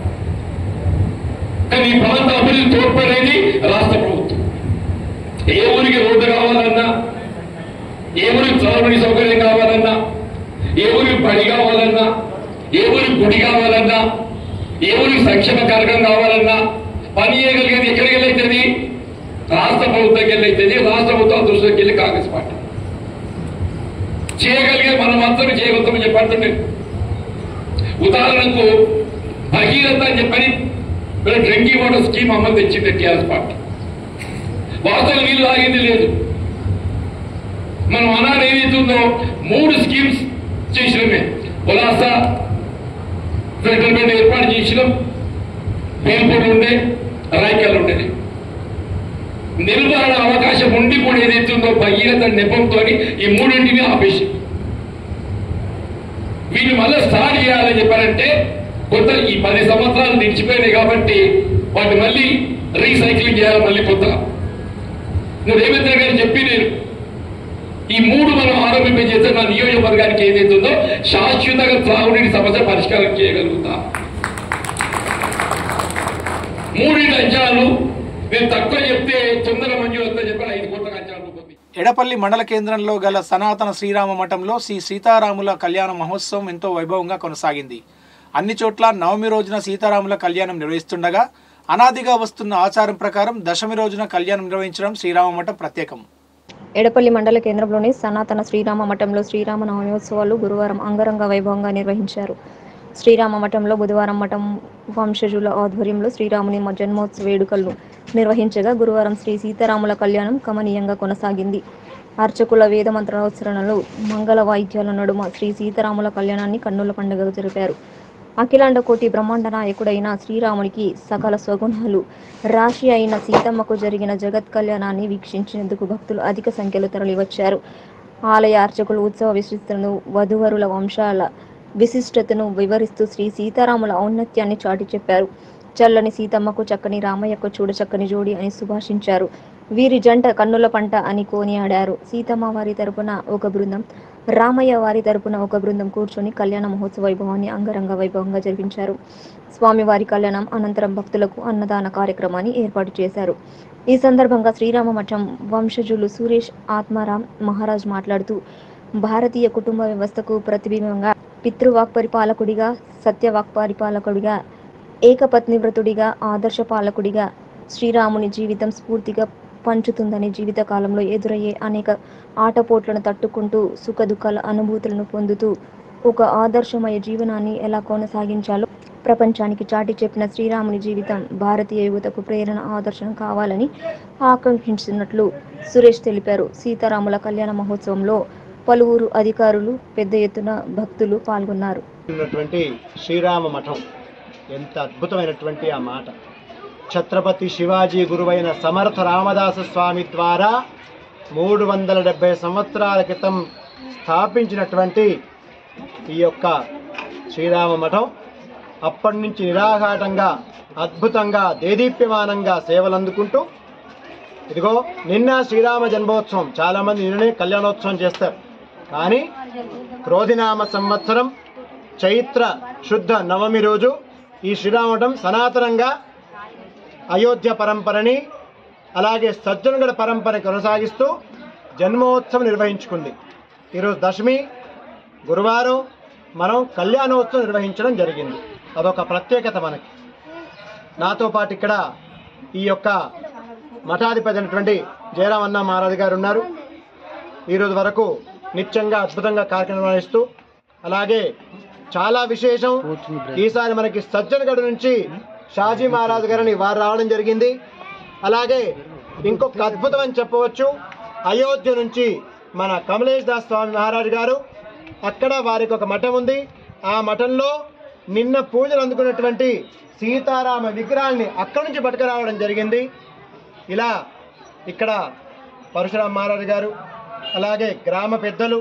కానీ ఈ ప్రాంత అభివృద్ధి తోడ్పడేది రాష్ట్ర ప్రభుత్వం ఏ ఊరికి రోడ్డు కావాలన్నా ఏ ఊరికి త్రాగునీటి సౌకర్యం కావాలన్నా ఏ ఊరికి బడి కావాలన్నా ఏ ఊరికి గుడి కావాలన్నా ఏ ఊరికి సంక్షేమ కార్యక్రమం కావాలన్నా పని చేయగలిగేది ఎక్కడికి వెళ్ళైతుంది రాష్ట్ర ప్రభుత్వంకి వెళ్ళైతుంది రాష్ట్ర ప్రభుత్వం దృష్టికి వెళ్ళి కాంగ్రెస్ పార్టీ చేయగలిగే మనం మాత్రమే చేయగలుగుతామని చెప్పండి ఉదాహరణకు భగీరథ అని చెప్పని వీళ్ళ డ్రింకింగ్ వాటర్ స్కీమ్ అమలు తెచ్చింది టీఆర్ఎస్ పార్టీ వాస్తవం నీళ్ళు తాగింది లేదు మనం అనాడు ఏదైతుందో మూడు స్కీమ్స్ చేసినమే ఉలాస సెటిల్మెంట్ ఏర్పాటు చేసినాం పేర్పూర్ ఉండే రాయకల్ ఉండేది నిర్వహణ అవకాశం ఉండి కూడా ఏదైతుందో భగీరథ నెపంతో ఈ మూడింటిని ఆపేసి వీళ్ళు మళ్ళీ స్టార్ట్ చేయాలని చెప్పారంటే కొత్త ఈ పది సంవత్సరాలు నిలిచిపోయినాయి కాబట్టి వాటి మళ్ళీ రీసైక్లింగ్ చేయాలి మళ్ళీ కొత్తగా నేను రేవంత్ రెడ్డి గారు చెప్పి నేను ఈ మూడు మనం ఆరంభించేస్తే నా నియోజకవర్గానికి ఏదైతుందో శాశ్వతంగా త్రాగునీటి సమస్య పరిష్కారం చేయగలుగుతా మూడింటి అంచనాలు నేను తక్కువ చెప్తే తొందర మంజూరు వస్తుందని చెప్పి ఐదు కోట్ల అంచనాలు రూపొంది ఎడపల్లి మండల కేంద్రంలో గల సనాతన శ్రీరామ మఠంలో శ్రీ సీతారాముల కళ్యాణ మహోత్సవం ఎంతో వైభవంగా కొనసాగింది అన్ని చోట్ల నవమి రోజున సీతారాముల కళ్యాణం నిర్వహిస్తుండగా అనాదిగా వస్తున్న ఆచారం ప్రకారం దశమి రోజున కళ్యాణం నిర్వహించడం శ్రీరామ మఠం ప్రత్యేకం ఎడపల్లి మండల కేంద్రంలోని సనాతన శ్రీరామ మఠంలో శ్రీరామ నవమోత్సవాలు గురువారం అంగరంగ వైభవంగా నిర్వహించారు శ్రీరామ మఠంలో బుధవారం మఠం వంశజుల ఆధ్వర్యంలో శ్రీరాముని మ- జన్మోత్సవ వేడుకలను నిర్వహించగా గురువారం శ్రీ సీతారాముల కళ్యాణం కమనీయంగా కొనసాగింది అర్చకుల వేద మంత్రోచ్చరణలు మంగళ వాయిద్యాల నడుమ శ్రీ సీతారాముల కళ్యాణాన్ని కన్నుల పండుగ జరిపారు అఖిలాండ కోటి బ్రహ్మాండ నాయకుడైన శ్రీరామునికి సకల స్వగుణాలు రాశి అయిన సీతమ్మకు జరిగిన జగత్ కళ్యాణాన్ని వీక్షించేందుకు భక్తులు అధిక సంఖ్యలో తరలివచ్చారు ఆలయ అర్చకులు ఉత్సవ విశిష్టతను వధువరుల వంశాల విశిష్టతను వివరిస్తూ శ్రీ సీతారాముల ఔన్నత్యాన్ని చాటి చెప్పారు చల్లని సీతమ్మకు చక్కని రామయ్యకు చూడ చక్కని జోడి అని సుభాషించారు వీరి జంట కన్నుల పంట అని కోనియాడారు సీతమ్మ వారి తరపున ఒక బృందం రామయ్య వారి తరపున ఒక బృందం కూర్చొని కళ్యాణ మహోత్సవ వైభవాన్ని అంగరంగ వైభవంగా జరిపించారు స్వామివారి కళ్యాణం అనంతరం భక్తులకు అన్నదాన కార్యక్రమాన్ని ఏర్పాటు చేశారు ఈ సందర్భంగా శ్రీరామ మఠం వంశజులు సురేష్ ఆత్మారాం మహారాజ్ మాట్లాడుతూ భారతీయ కుటుంబ వ్యవస్థకు ప్రతిబింబంగా పితృవాక్ పరిపాలకుడిగా సత్యవాక్ పరిపాలకుడిగా ఏకపత్ని వ్రతుడిగా ఆదర్శ పాలకుడిగా శ్రీరాముని జీవితం స్ఫూర్తిగా పంచుతుందని జీవిత కాలంలో ఎదురయ్యే అనేక ఆటపోట్లను తట్టుకుంటూ సుఖ దుఃఖాల అనుభూతులను పొందుతూ ఒక ఆదర్శమయ జీవనాన్ని ఎలా కొనసాగించాలో ప్రపంచానికి చాటి చెప్పిన శ్రీరాముని జీవితం భారతీయ యువతకు ప్రేరణ ఆదర్శం కావాలని ఆకాంక్షించినట్లు సురేష్ తెలిపారు సీతారాముల కళ్యాణ మహోత్సవంలో పలువురు అధికారులు పెద్ద ఎత్తున భక్తులు పాల్గొన్నారు ఉన్నటువంటి శ్రీరామ మఠం ఎంత అద్భుతమైనటువంటి ఆ మాట ఛత్రపతి శివాజీ గురువైన సమర్థ రామదాస స్వామి ద్వారా మూడు వందల డెబ్బై సంవత్సరాల క్రితం స్థాపించినటువంటి ఈ యొక్క శ్రీరామ మఠం అప్పటి నుంచి నిరాఘాటంగా అద్భుతంగా దేదీప్యమానంగా సేవలు అందుకుంటూ ఇదిగో నిన్న శ్రీరామ జన్మోత్సవం చాలామంది నిన్ననే కళ్యాణోత్సవం చేస్తారు కానీ క్రోధినామ సంవత్సరం చైత్ర శుద్ధ నవమి రోజు ఈ శ్రీరామఠం సనాతనంగా అయోధ్య పరంపరని అలాగే సజ్జనగడ పరంపర కొనసాగిస్తూ జన్మోత్సవం నిర్వహించుకుంది ఈరోజు దశమి గురువారం మనం కళ్యాణోత్సవం నిర్వహించడం జరిగింది అదొక ప్రత్యేకత మనకి నాతో పాటు ఇక్కడ ఈ యొక్క మఠాధిపతి అయినటువంటి జయరామన్న మహారాజు గారు ఉన్నారు ఈరోజు వరకు నిత్యంగా అద్భుతంగా కార్యక్రమం నిర్వహిస్తూ అలాగే చాలా విశేషం ఈసారి మనకి సజ్జనగఢ్ నుంచి షాజీ మహారాజు గారిని వారు రావడం జరిగింది అలాగే ఇంకొక అద్భుతం అని చెప్పవచ్చు అయోధ్య నుంచి మన కమలేష్ దాస్ స్వామి మహారాజు గారు అక్కడ వారికి ఒక మఠం ఉంది ఆ మఠంలో నిన్న పూజలు అందుకున్నటువంటి సీతారామ విగ్రహాల్ని అక్కడి నుంచి పట్టుకురావడం జరిగింది ఇలా ఇక్కడ పరశురామ మహారాజు గారు అలాగే గ్రామ పెద్దలు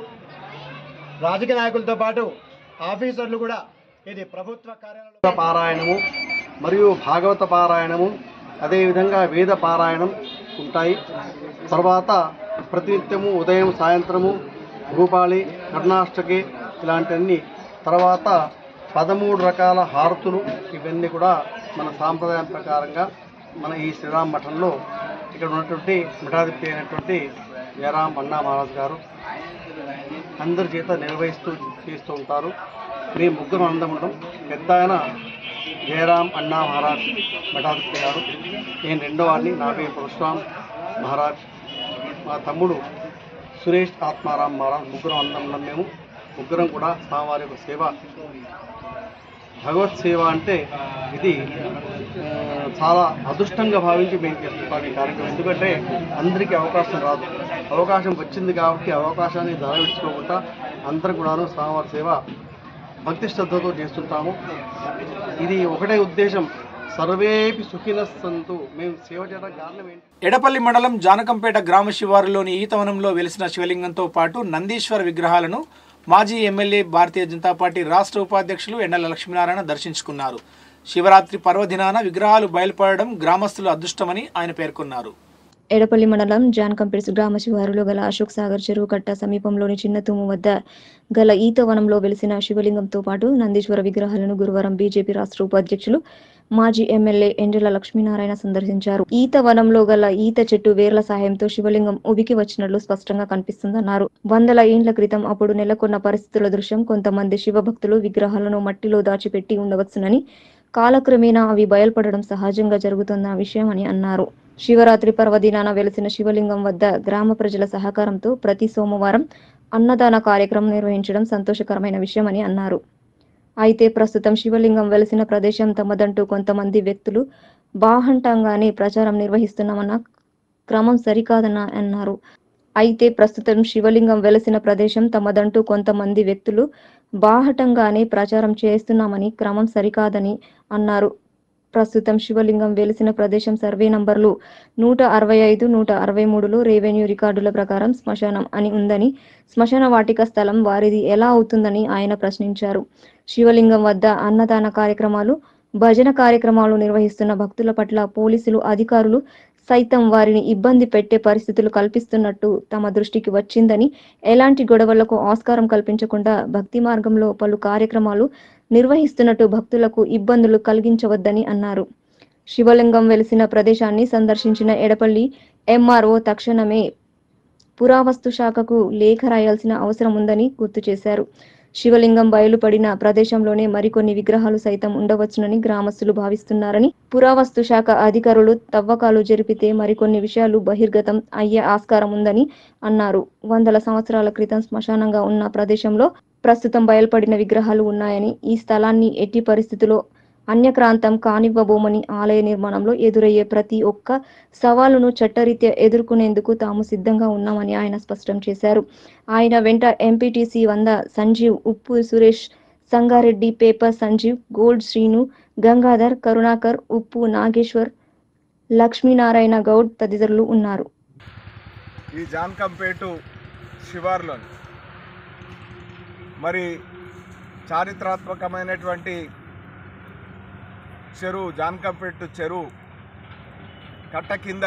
రాజకీయ నాయకులతో పాటు ఆఫీసర్లు కూడా ఇది ప్రభుత్వ కార్యాలయంలో పారాయణము మరియు భాగవత పారాయణము అదేవిధంగా వేద పారాయణం ఉంటాయి తర్వాత ప్రతినిత్యము ఉదయం సాయంత్రము భూపాళి కర్ణాష్టకి ఇలాంటివన్నీ తర్వాత పదమూడు రకాల హారతులు ఇవన్నీ కూడా మన సాంప్రదాయం ప్రకారంగా మన ఈ శ్రీరామ్ మఠంలో ఇక్కడ ఉన్నటువంటి మఠాధిపతి అయినటువంటి జయరాం అన్నా మహారాజ్ గారు అందరి చేత నిర్వహిస్తూ చేస్తూ ఉంటారు మేము ముగ్గురు ఆనందం ఉంటాం పెద్ద ఆయన జయరాం అన్నా మహారాజ్ మఠాధిపతి గారు నేను రెండో వాడిని నా పేరు పరశురామ్ మహారాజ్ మా తమ్ముడు సురేష్ ఆత్మారాం మహారాజ్ ముగ్గురం ఆనందంలో మేము ముగ్గురం కూడా స్వామివారి యొక్క సేవ భగవత్ సేవ అంటే ఇది ఆ, చాలా అదృష్టంగా భావించి మేము చేస్తున్నాం ఈ కార్యక్రమం ఎందుకంటే అందరికీ అవకాశం రాదు అవకాశం వచ్చింది కాబట్టి అవకాశాన్ని ధరవించుకోకుండా అందరూ కూడాను స్వామివారి సేవ భక్తి శ్రద్ధతో చేస్తుంటాము ఇది ఒకటే ఉద్దేశం సర్వేపి సుఖినస్సంతు మేము సేవ చేయడానికి కారణం ఏంటి ఎడపల్లి మండలం జానకంపేట గ్రామ శివారులోని ఈతవనంలో వెలిసిన శివలింగంతో పాటు నందీశ్వర విగ్రహాలను మాజీ ఎమ్మెల్యే భారతీయ జనతా పార్టీ రాష్ట్ర ఉపాధ్యక్షులు ఎండల లక్ష్మీనారాయణ దర్శించుకున్నారు శివరాత్రి పర్వదినాన విగ్రహాలు బయలుపడడం గ్రామస్తుల అదృష్టమని ఆయన పేర్కొన్నారు ఎడపల్లి మండలం జాన్ కంపెడ్స్ గ్రామ శివారులో గల అశోక్ సాగర్ చెరువు కట్ట సమీపంలోని చిన్న తుమ్ము వద్ద గల ఈత వనంలో వెలిసిన శివలింగంతో పాటు నందీశ్వర విగ్రహాలను గురువారం బీజేపీ రాష్ట్ర ఉపాధ్యక్షులు మాజీ ఎమ్మెల్యే ఎండ్రెల లక్ష్మీనారాయణ సందర్శించారు ఈత వనంలో గల ఈత చెట్టు వేర్ల సాయంతో శివలింగం ఉబికి వచ్చినట్లు స్పష్టంగా కనిపిస్తుందన్నారు వందల ఏండ్ల క్రితం అప్పుడు నెలకొన్న పరిస్థితుల దృశ్యం కొంతమంది శివభక్తులు విగ్రహాలను మట్టిలో దాచిపెట్టి ఉండవచ్చునని కాలక్రమేణా అవి బయల్పడడం సహజంగా జరుగుతున్న విషయం అని అన్నారు శివరాత్రి పర్వదినాన వెలిసిన శివలింగం వద్ద గ్రామ ప్రజల సహకారంతో ప్రతి సోమవారం అన్నదాన కార్యక్రమం నిర్వహించడం సంతోషకరమైన విషయమని అన్నారు అయితే ప్రస్తుతం శివలింగం వెలిసిన ప్రదేశం తమదంటూ కొంతమంది వ్యక్తులు బాహంటంగానే ప్రచారం నిర్వహిస్తున్నామన్న క్రమం సరికాదన్న అన్నారు అయితే ప్రస్తుతం శివలింగం వెలసిన ప్రదేశం తమదంటూ కొంతమంది వ్యక్తులు బాహటంగానే ప్రచారం చేస్తున్నామని క్రమం సరికాదని అన్నారు ప్రస్తుతం శివలింగం వెలిసిన ప్రదేశం సర్వే నంబర్లు నూట అరవై ఐదు నూట అరవై మూడులో రెవెన్యూ రికార్డుల ప్రకారం శ్మశానం అని ఉందని శ్మశాన వాటిక స్థలం వారిది ఎలా అవుతుందని ఆయన ప్రశ్నించారు శివలింగం వద్ద అన్నదాన కార్యక్రమాలు భజన కార్యక్రమాలు నిర్వహిస్తున్న భక్తుల పట్ల పోలీసులు అధికారులు సైతం వారిని ఇబ్బంది పెట్టే పరిస్థితులు కల్పిస్తున్నట్టు తమ దృష్టికి వచ్చిందని ఎలాంటి గొడవలకు ఆస్కారం కల్పించకుండా భక్తి మార్గంలో పలు కార్యక్రమాలు నిర్వహిస్తున్నట్టు భక్తులకు ఇబ్బందులు కలిగించవద్దని అన్నారు శివలింగం వెలిసిన ప్రదేశాన్ని సందర్శించిన ఎడపల్లి ఎంఆర్ఓ తక్షణమే పురావస్తు శాఖకు లేఖ రాయాల్సిన అవసరం ఉందని గుర్తు చేశారు శివలింగం బయలుపడిన ప్రదేశంలోనే మరికొన్ని విగ్రహాలు సైతం ఉండవచ్చునని గ్రామస్తులు భావిస్తున్నారని పురావస్తు శాఖ అధికారులు తవ్వకాలు జరిపితే మరికొన్ని విషయాలు బహిర్గతం అయ్యే ఆస్కారం ఉందని అన్నారు వందల సంవత్సరాల క్రితం శ్మశానంగా ఉన్న ప్రదేశంలో ప్రస్తుతం బయలుపడిన విగ్రహాలు ఉన్నాయని ఈ స్థలాన్ని ఎట్టి పరిస్థితుల్లో అన్యక్రాంతం కానివ్వబోమని ఆలయ నిర్మాణంలో ఎదురయ్యే ప్రతి ఒక్క సవాలును చట్టరీత్యా ఎదుర్కొనేందుకు తాము సిద్ధంగా ఉన్నామని ఆయన స్పష్టం చేశారు ఆయన వెంట ఎంపీటీసీ వంద సంజీవ్ ఉప్పు సురేష్ సంగారెడ్డి పేపర్ సంజీవ్ గోల్డ్ శ్రీను గంగాధర్ కరుణాకర్ ఉప్పు నాగేశ్వర్ లక్ష్మీనారాయణ గౌడ్ తదితరులు ఉన్నారు ఈ జాన్కంపేటు శివార్లోని మరి చారిత్రాత్మకమైనటువంటి చెరువు జాన్కంపేటు చెరువు కట్ట కింద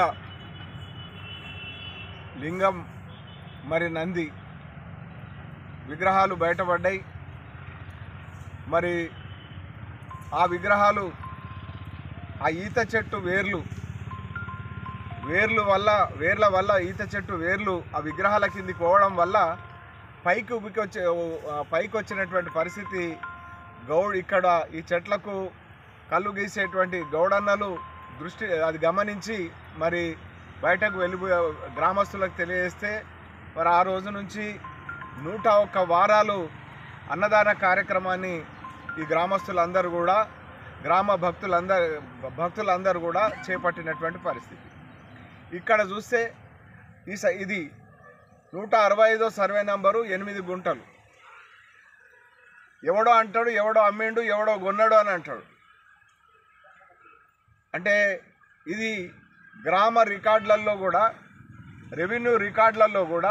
లింగం మరి నంది విగ్రహాలు బయటపడ్డాయి మరి ఆ విగ్రహాలు ఆ ఈత చెట్టు వేర్లు వేర్లు వల్ల వేర్ల వల్ల ఈత చెట్టు వేర్లు ఆ విగ్రహాల కిందికి పోవడం వల్ల పైకి ఉబికి వచ్చే ఆ పైకి వచ్చినటువంటి పరిస్థితి గౌడ్ ఇక్కడ ఈ చెట్లకు కళ్ళు గీసేటువంటి గౌడన్నలు దృష్టి అది గమనించి మరి బయటకు వెళ్ళిపోయే గ్రామస్తులకు తెలియజేస్తే మరి ఆ రోజు నుంచి నూట ఒక్క వారాలు అన్నదాన కార్యక్రమాన్ని ఈ గ్రామస్తులందరూ కూడా గ్రామ భక్తులందరూ భక్తులందరూ కూడా చేపట్టినటువంటి పరిస్థితి ఇక్కడ చూస్తే ఈ స ఇది నూట అరవై ఐదో సర్వే నంబరు ఎనిమిది గుంటలు ఎవడో అంటాడు ఎవడో అమ్మిండు ఎవడో కొన్నాడు అని అంటాడు అంటే ఇది గ్రామ రికార్డులలో కూడా రెవెన్యూ రికార్డులలో కూడా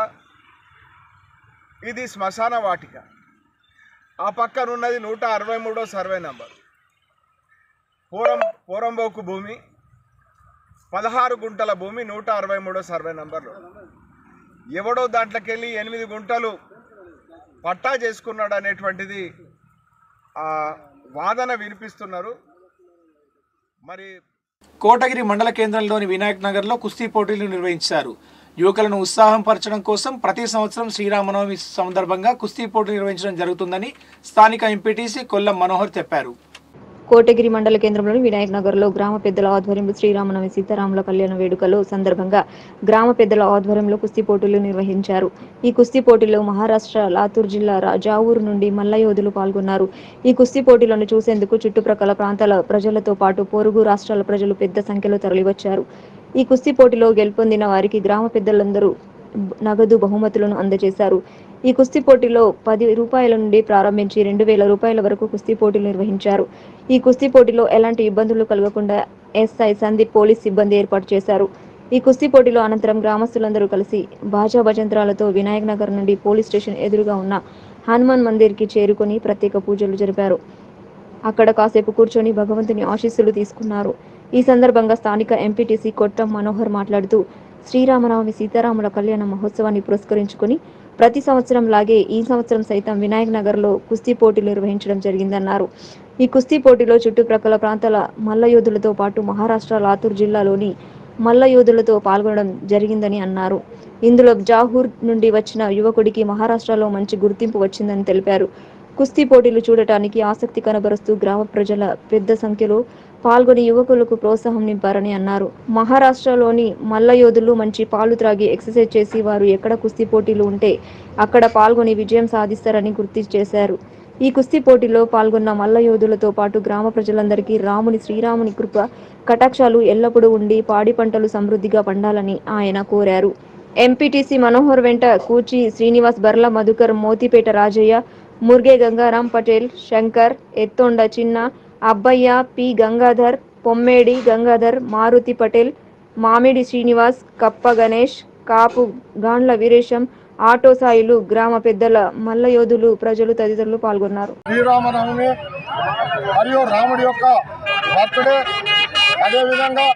ఇది శ్మశాన వాటిక ఆ పక్కన ఉన్నది నూట అరవై మూడో సర్వే నంబర్ పూరం పూరంబోకు భూమి పదహారు గుంటల భూమి నూట అరవై మూడో సర్వే నంబర్లో ఎవడో దాంట్లోకి వెళ్ళి ఎనిమిది గుంటలు పట్టా చేసుకున్నాడు అనేటువంటిది ఆ వాదన వినిపిస్తున్నారు మరి కోటగిరి మండల కేంద్రంలోని వినాయక్ నగర్లో కుస్తీ పోటీలు నిర్వహించారు యువకులను ఉత్సాహం పరచడం కోసం ప్రతి సంవత్సరం శ్రీరామనవమి సందర్భంగా కుస్తీ పోటీలు నిర్వహించడం జరుగుతుందని స్థానిక ఎంపీటీసీ కొల్లం మనోహర్ చెప్పారు కోటగిరి మండల కేంద్రంలోని వినాయక్ నగర్లో గ్రామ పెద్దల ఆధ్వర్యంలో శ్రీరామనవమి సీతారాముల కళ్యాణ వేడుకలో సందర్భంగా గ్రామ పెద్దల ఆధ్వర్యంలో కుస్తీ పోటీలు నిర్వహించారు ఈ కుస్తీ పోటీలో మహారాష్ట్ర లాతూర్ జిల్లా రాజావూరు నుండి మల్ల యోధులు పాల్గొన్నారు ఈ కుస్తీ పోటీలను చూసేందుకు చుట్టుప్రక్కల ప్రాంతాల ప్రజలతో పాటు పొరుగు రాష్ట్రాల ప్రజలు పెద్ద సంఖ్యలో తరలివచ్చారు ఈ కుస్తీ పోటీలో గెలుపొందిన వారికి గ్రామ పెద్దలందరూ నగదు బహుమతులను అందజేశారు ఈ కుస్తీ పోటీలో పది రూపాయల నుండి ప్రారంభించి రెండు వేల రూపాయల వరకు కుస్తీ పోటీలు నిర్వహించారు ఈ కుస్తీ పోటీలో ఎలాంటి ఇబ్బందులు కలగకుండా ఎస్ఐ సందీప్ పోలీస్ సిబ్బంది ఏర్పాటు చేశారు ఈ కుస్తీ పోటీలో అనంతరం గ్రామస్తులందరూ కలిసి బాజా భజంత్రాలతో వినాయక్ నగర్ నుండి పోలీస్ స్టేషన్ ఎదురుగా ఉన్న హనుమాన్ మందిర్కి చేరుకొని ప్రత్యేక పూజలు జరిపారు అక్కడ కాసేపు కూర్చొని భగవంతుని ఆశీస్సులు తీసుకున్నారు ఈ సందర్భంగా స్థానిక ఎంపీటీసీ కొట్టం మనోహర్ మాట్లాడుతూ శ్రీరామనవమి సీతారాముల కళ్యాణ మహోత్సవాన్ని పురస్కరించుకొని ప్రతి సంవత్సరం లాగే ఈ సంవత్సరం సైతం వినాయక్ నగర్లో కుస్తీ పోటీలు నిర్వహించడం జరిగిందన్నారు ఈ కుస్తీ పోటీలో చుట్టుప్రక్కల ప్రాంతాల మల్ల యోధులతో పాటు మహారాష్ట్ర లాతూర్ జిల్లాలోని మల్ల యోధులతో పాల్గొనడం జరిగిందని అన్నారు ఇందులో జాహూర్ నుండి వచ్చిన యువకుడికి మహారాష్ట్రలో మంచి గుర్తింపు వచ్చిందని తెలిపారు కుస్తీ పోటీలు చూడటానికి ఆసక్తి కనబరుస్తూ గ్రామ ప్రజల పెద్ద సంఖ్యలో పాల్గొని యువకులకు ప్రోత్సాహం నింపారని అన్నారు మహారాష్ట్రలోని మల్ల యోధులు మంచి పాలు త్రాగి ఎక్సర్సైజ్ చేసి వారు ఎక్కడ కుస్తీ పోటీలు ఉంటే అక్కడ పాల్గొని విజయం సాధిస్తారని గుర్తు చేశారు ఈ కుస్తీ పోటీలో పాల్గొన్న మల్ల యోధులతో పాటు గ్రామ ప్రజలందరికీ రాముని శ్రీరాముని కృప కటాక్షాలు ఎల్లప్పుడూ ఉండి పాడి పంటలు సమృద్ధిగా పండాలని ఆయన కోరారు ఎంపీటీసీ మనోహర్ వెంట కూచి శ్రీనివాస్ బర్ల మధుకర్ మోతిపేట రాజయ్య ముర్గే గంగారాం పటేల్ శంకర్ ఎత్తొండ చిన్న అబ్బయ్య పి గంగాధర్ పొమ్మేడి గంగాధర్ మారుతి పటేల్ మామిడి శ్రీనివాస్ కప్ప గణేష్ కాపు గాండ్ల వీరేశం ఆటో సాయిలు గ్రామ పెద్దల మల్ల యోధులు ప్రజలు తదితరులు పాల్గొన్నారు శ్రీరామనవమి మరియు రాముడి యొక్క బర్త్డే అదేవిధంగా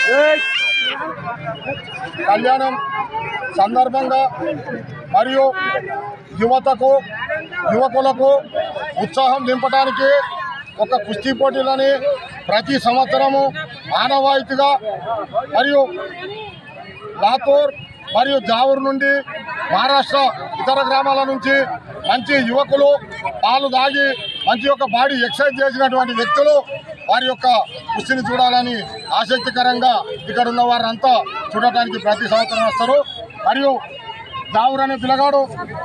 కళ్యాణం సందర్భంగా మరియు యువతకు యువకులకు ఉత్సాహం నింపడానికి ఒక కుస్తీ పోటీలని ప్రతి సంవత్సరము ఆనవాయితీగా మరియు లాతూర్ మరియు జావూర్ నుండి మహారాష్ట్ర ఇతర గ్రామాల నుంచి మంచి యువకులు పాలు తాగి మంచి యొక్క బాడీ ఎక్సర్సైజ్ చేసినటువంటి వ్యక్తులు వారి యొక్క కుస్తీని చూడాలని ఆసక్తికరంగా ఇక్కడ ఉన్న వారంతా చూడటానికి ప్రతి సంవత్సరం వస్తారు మరియు జావూర్ అనే పిల్లగాడు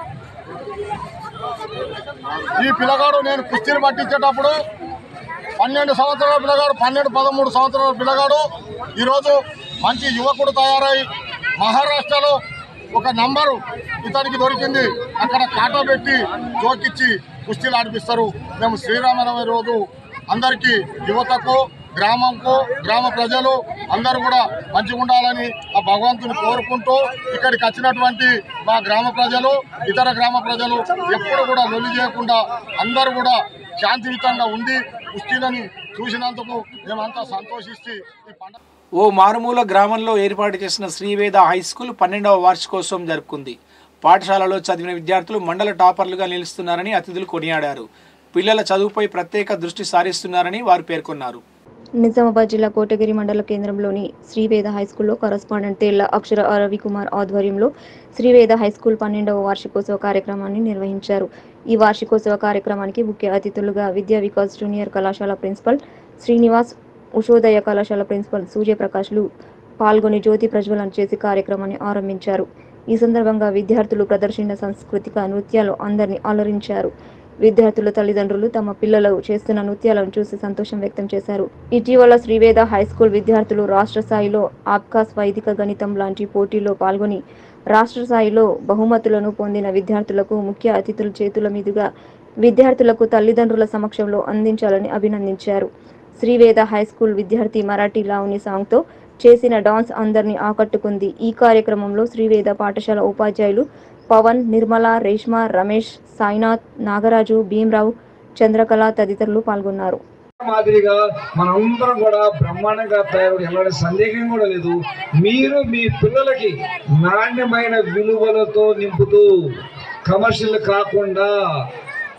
ఈ పిల్లగాడు నేను కుస్తీని పట్టించేటప్పుడు పన్నెండు సంవత్సరాల పిల్లగాడు పన్నెండు పదమూడు సంవత్సరాల పిల్లగాడు ఈరోజు మంచి యువకుడు తయారై మహారాష్ట్రలో ఒక నంబరు ఇతనికి దొరికింది అక్కడ కాటా పెట్టి జోకిచ్చి కుస్తీలు ఆడిపిస్తారు మేము శ్రీరామనవమి రోజు అందరికీ యువతకు గ్రామంకు గ్రామ ప్రజలు అందరూ కూడా మంచిగా ఉండాలని ఆ భగవంతుని కోరుకుంటూ ఇక్కడికి వచ్చినటువంటి మా గ్రామ ప్రజలు ఇతర గ్రామ ప్రజలు ఎప్పుడు కూడా లొల్లి చేయకుండా అందరూ కూడా శాంతియుతంగా ఉండి కుస్తీలని చూసినందుకు మేమంతా సంతోషిస్తే ఈ పండుగ ఓ మారుమూల గ్రామంలో ఏర్పాటు చేసిన శ్రీవేద హై స్కూల్ పన్నెండవ వార్షికోత్సవం జరుపుకుంది పాఠశాలలో చదివిన విద్యార్థులు మండల టాపర్లుగా నిలుస్తున్నారని అతిథులు కొనియాడారు పిల్లల చదువుపై ప్రత్యేక దృష్టి సారిస్తున్నారని వారు పేర్కొన్నారు నిజామాబాద్ జిల్లా కోటగిరి మండల కేంద్రంలోని శ్రీవేద హైస్కూల్లో కరస్పాండెంట్ తేళ్ల అక్షర రవికుమార్ ఆధ్వర్యంలో శ్రీవేద హైస్కూల్ పన్నెండవ వార్షికోత్సవ కార్యక్రమాన్ని నిర్వహించారు ఈ వార్షికోత్సవ కార్యక్రమానికి ముఖ్య అతిథులుగా విద్యా వికాస్ జూనియర్ కళాశాల ప్రిన్సిపల్ శ్రీనివాస్ ఉషోదయ కళాశాల ప్రిన్సిపల్ సూర్యప్రకాష్లు పాల్గొని జ్యోతి ప్రజ్వలన చేసి కార్యక్రమాన్ని ఆరంభించారు ఈ సందర్భంగా విద్యార్థులు ప్రదర్శించిన సాంస్కృతిక నృత్యాలు అందరినీ అలరించారు విద్యార్థుల తల్లిదండ్రులు తమ పిల్లలు చేస్తున్న నృత్యాలను చూసి సంతోషం వ్యక్తం చేశారు ఇటీవల శ్రీవేద హైస్కూల్ విద్యార్థులు రాష్ట్ర స్థాయిలో ఆబ్కాస్ వైదిక గణితం లాంటి పోటీల్లో పాల్గొని రాష్ట్ర స్థాయిలో బహుమతులను పొందిన విద్యార్థులకు ముఖ్య అతిథుల చేతుల మీదుగా విద్యార్థులకు తల్లిదండ్రుల సమక్షంలో అందించాలని అభినందించారు శ్రీవేద హైస్కూల్ విద్యార్థి మరాఠీ లావుని సాంగ్తో చేసిన డాన్స్ అందరినీ ఆకట్టుకుంది ఈ కార్యక్రమంలో శ్రీవేద పాఠశాల ఉపాధ్యాయులు పవన్ నిర్మల రేష్మ రమేష్ సాయినాథ్ నాగరాజు భీమరావు చంద్రకళ తదితరులు పాల్గొన్నారు మాదిరిగా మనందరం కూడా బ్రహ్మాండంగా తయారు ఎలాంటి సందేహం కూడా లేదు మీరు మీ పిల్లలకి నాణ్యమైన విలువలతో నింపుతూ కమర్షియల్ కాకుండా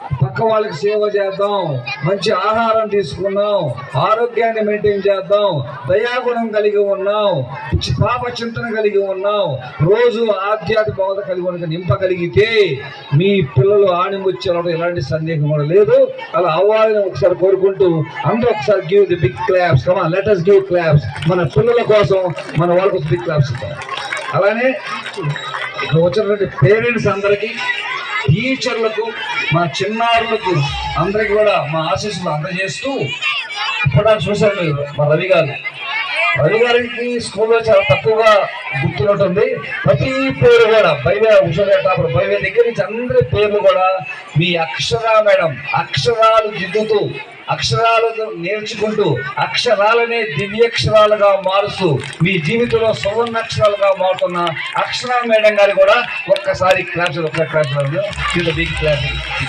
పక్క వాళ్ళకి సేవ చేద్దాం మంచి ఆహారం తీసుకున్నాం ఆరోగ్యాన్ని మెయింటైన్ చేద్దాం దయాగుణం కలిగి ఉన్నాం చి- పాప చింతన కలిగి ఉన్నాం రోజు ఆధ్యాత్మికత కలిగి ఉన్న నింపగలిగితే మీ పిల్లలు ఆణిముచ్చారు ఎలాంటి సందేహం కూడా లేదు అలా అవ్వాలని ఒకసారి కోరుకుంటూ అందరూ ఒకసారి give the big claps come on let us give claps మన పిల్లల కోసం మన వాళ్ళకి బిగ్ క్లాప్స్ ఇద్దాం అలానే ఇక్కడ వచ్చినటువంటి పేరెంట్స్ అందరికీ టీచర్లకు మా చిన్నారులకు అందరికి కూడా మా ఆశీస్సులు అందజేస్తూ ఇప్పుడు చూశారు మీరు మా రవి గారు రవి గారికి స్కూల్లో చాలా తక్కువగా గుర్తున్నట్టుంది ప్రతి పేరు కూడా బైవే ఉషా టాపర్ బైవే దగ్గర నుంచి అందరి పేర్లు కూడా మీ అక్షర మేడం అక్షరాలు దిద్దుతూ అక్షరాలు నేర్చుకుంటూ అక్షరాలనే దివ్యక్షరాలుగా మారుస్తూ మీ జీవితంలో సువర్ణ అక్షరాలుగా మారుతున్న అక్షర మేడం గారు కూడా ఒక్కసారి క్లాస్ ఒక్క క్లాస్ బిగ్ క్లాస్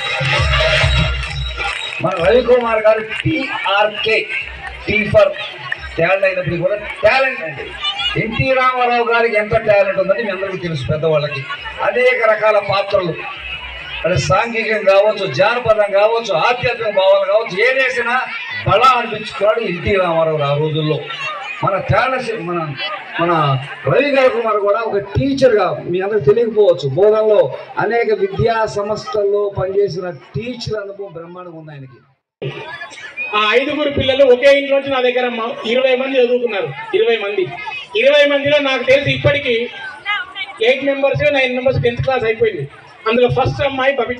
మన రవికుమార్ గారు టిఆర్కే టీ ఫర్ టాలెంట్ అయినప్పుడు కూడా టాలెంట్ అండి ఎన్టీ రామారావు గారికి ఎంత టాలెంట్ ఉందని మీ అందరికీ తెలుసు పెద్దవాళ్ళకి అనేక రకాల పాత్రలు అది సాంఘికం కావచ్చు జానపదం కావచ్చు ఆధ్యాత్మిక భావాలు కావచ్చు ఏదేసినా బలా అనిపించుకున్నాడు ఎన్టీ రామారావు ఆ రోజుల్లో మన టాలెంట్ మన మన రవి గారి కుమార్ కూడా ఒక టీచర్గా మీ అందరికి తెలియకపోవచ్చు బోధనలో అనేక విద్యా సంస్థల్లో పనిచేసిన టీచర్ అనుభవం బ్రహ్మాండంగా ఉంది ఆయనకి ఆ ఐదుగురు పిల్లలు ఒకే ఇంట్లోంచి నా దగ్గర మ- ఇరవై మంది చదువుకున్నారు ఇరవై మంది ఇరవై మందిలో నాకు తెలిసి ఇప్పటికి eight members nine members tenth class అయిపోయింది అందులో ఫస్ట్ అమ్మాయి బబిత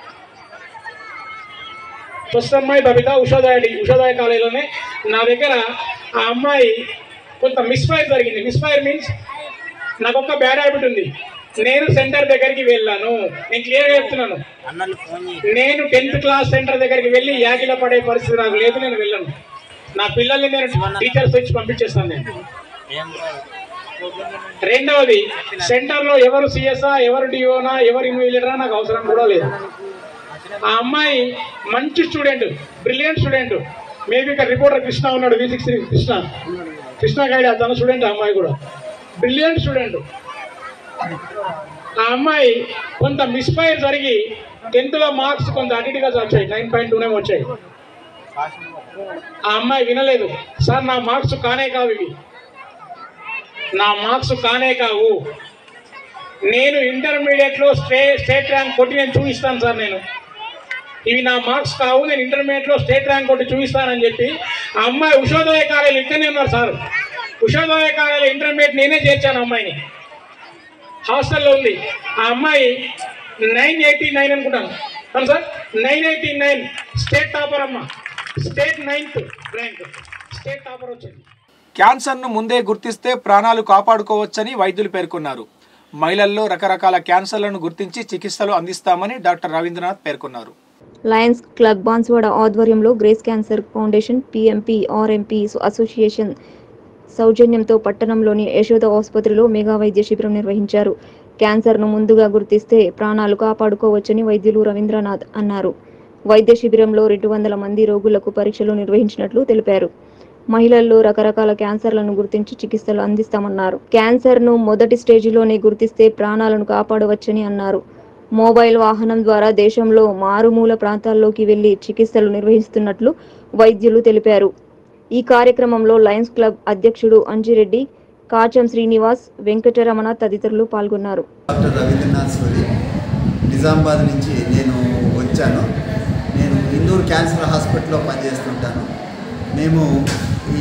ఫస్ట్ అమ్మాయి బబిత ఉషోదయ ఉషోదయ కాలేజీలోనే నా దగ్గర ఆ అమ్మాయి కొంత మిస్ఫైర్ జరిగింది మిస్ఫైర్ మీన్స్ నాకు ఒక బ్యాడ్ హ్యాబిట్ ఉంది నేను సెంటర్ దగ్గరికి వెళ్ళాను నేను క్లియర్గా చెప్తున్నాను నేను టెన్త్ క్లాస్ సెంటర్ దగ్గరికి వెళ్ళి యాగిల పడే పరిస్థితి నాకు లేదు నేను వెళ్ళను నా పిల్లల్ని నేను టీచర్స్ వచ్చి పంపించేస్తాను నేను రెండవది సెంటర్లో ఎవరు సిఎస్ఆ ఎవరు డిఓనా ఎవరు ఇన్విజిలేటరా నాకు అవసరం కూడా లేదు ఆ అమ్మాయి మంచి స్టూడెంట్ బ్రిలియంట్ స్టూడెంట్ మేబీ ఇక్కడ రిపోర్టర్ కృష్ణ ఉన్నాడు V six Krishna Krishna guide తన స్టూడెంట్ ఆ అమ్మాయి కూడా బ్రిలియంట్ స్టూడెంట్ ఆ అమ్మాయి కొంత మిస్ఫైర్ జరిగి టెన్త్లో మార్క్స్ కొంత అటు ఇటుగా వచ్చాయి నైన్ పాయింట్ టూనే వచ్చాయి ఆ అమ్మాయి వినలేదు సార్ నా మార్క్స్ కానే కావు ఇవి నా మార్క్స్ కానే కావు నేను ఇంటర్మీడియట్లో స్టే స్టేట్ ర్యాంక్ కొట్టి నేను చూపిస్తాను సార్ నేను ఇవి నా మార్క్స్ కావు నేను ఇంటర్మీడియట్లో స్టేట్ ర్యాంక్ కొట్టి చూపిస్తానని చెప్పి ఆ అమ్మాయి ఉషోదయ కాలేజీలో ఇక్కడనే ఉన్నారు సార్ ఉషోదయ కాలేజీలో ఇంటర్మీడియట్ నేనే చేర్చాను అమ్మాయిని హాస్టల్లో ఉంది ఆ అమ్మాయి నైన్ ఎయిటీ నైన్ అనుకుంటాను అవును sir nine eighty nine state topper అమ్మ state ninth rank state topper వచ్చింది క్యాన్సర్ను ముందే గుర్తిస్తే ప్రాణాలు కాపాడుకోవచ్చని వైద్యులు పేర్కొన్నారు మహిళల్లో రకరకాల క్యాన్సర్లను గుర్తించి చికిత్సలు అందిస్తామని డాక్టర్ రవీంద్రనాథ్ పేర్కొన్నారు లయన్స్ క్లబ్ బాన్స్వాడ ఆధ్వర్యంలో grace cancer foundation PMP RMP association సౌజన్యంతో పట్టణంలోని యశోద ఆసుపత్రిలో మెగా వైద్య శిబిరం నిర్వహించారు క్యాన్సర్ను ముందుగా గుర్తిస్తే ప్రాణాలు కాపాడుకోవచ్చని వైద్యులు రవీంద్రనాథ్ అన్నారు వైద్య శిబిరంలో రెండు వందల మంది రోగులకు పరీక్షలు నిర్వహించినట్లు తెలిపారు మహిళల్లో రకరకాల క్యాన్సర్లను గుర్తించి చికిత్సలు అందిస్తామన్నారు క్యాన్సర్ను మొదటి స్టేజిలోనే గుర్తిస్తే ప్రాణాలను కాపాడవచ్చని అన్నారు మొబైల్ వాహనం ద్వారా దేశంలో మారుమూల ప్రాంతాల్లోకి వెళ్లి చికిత్సలు నిర్వహిస్తున్నట్లు వైద్యులు తెలిపారు ఈ కార్యక్రమంలో లయన్స్ క్లబ్ అధ్యక్షుడు అంజిరెడ్డి కాచం శ్రీనివాస్ వెంకటరమణ తదితరులు పాల్గొన్నారు డాక్టర్ రవీంద్రనాథ్ సూరి నిజామాబాద్ నుంచి నేను వచ్చాను నేను ఇందూర్ క్యాన్సర్ హాస్పిటల్లో పనిచేస్తుంటాను మేము ఈ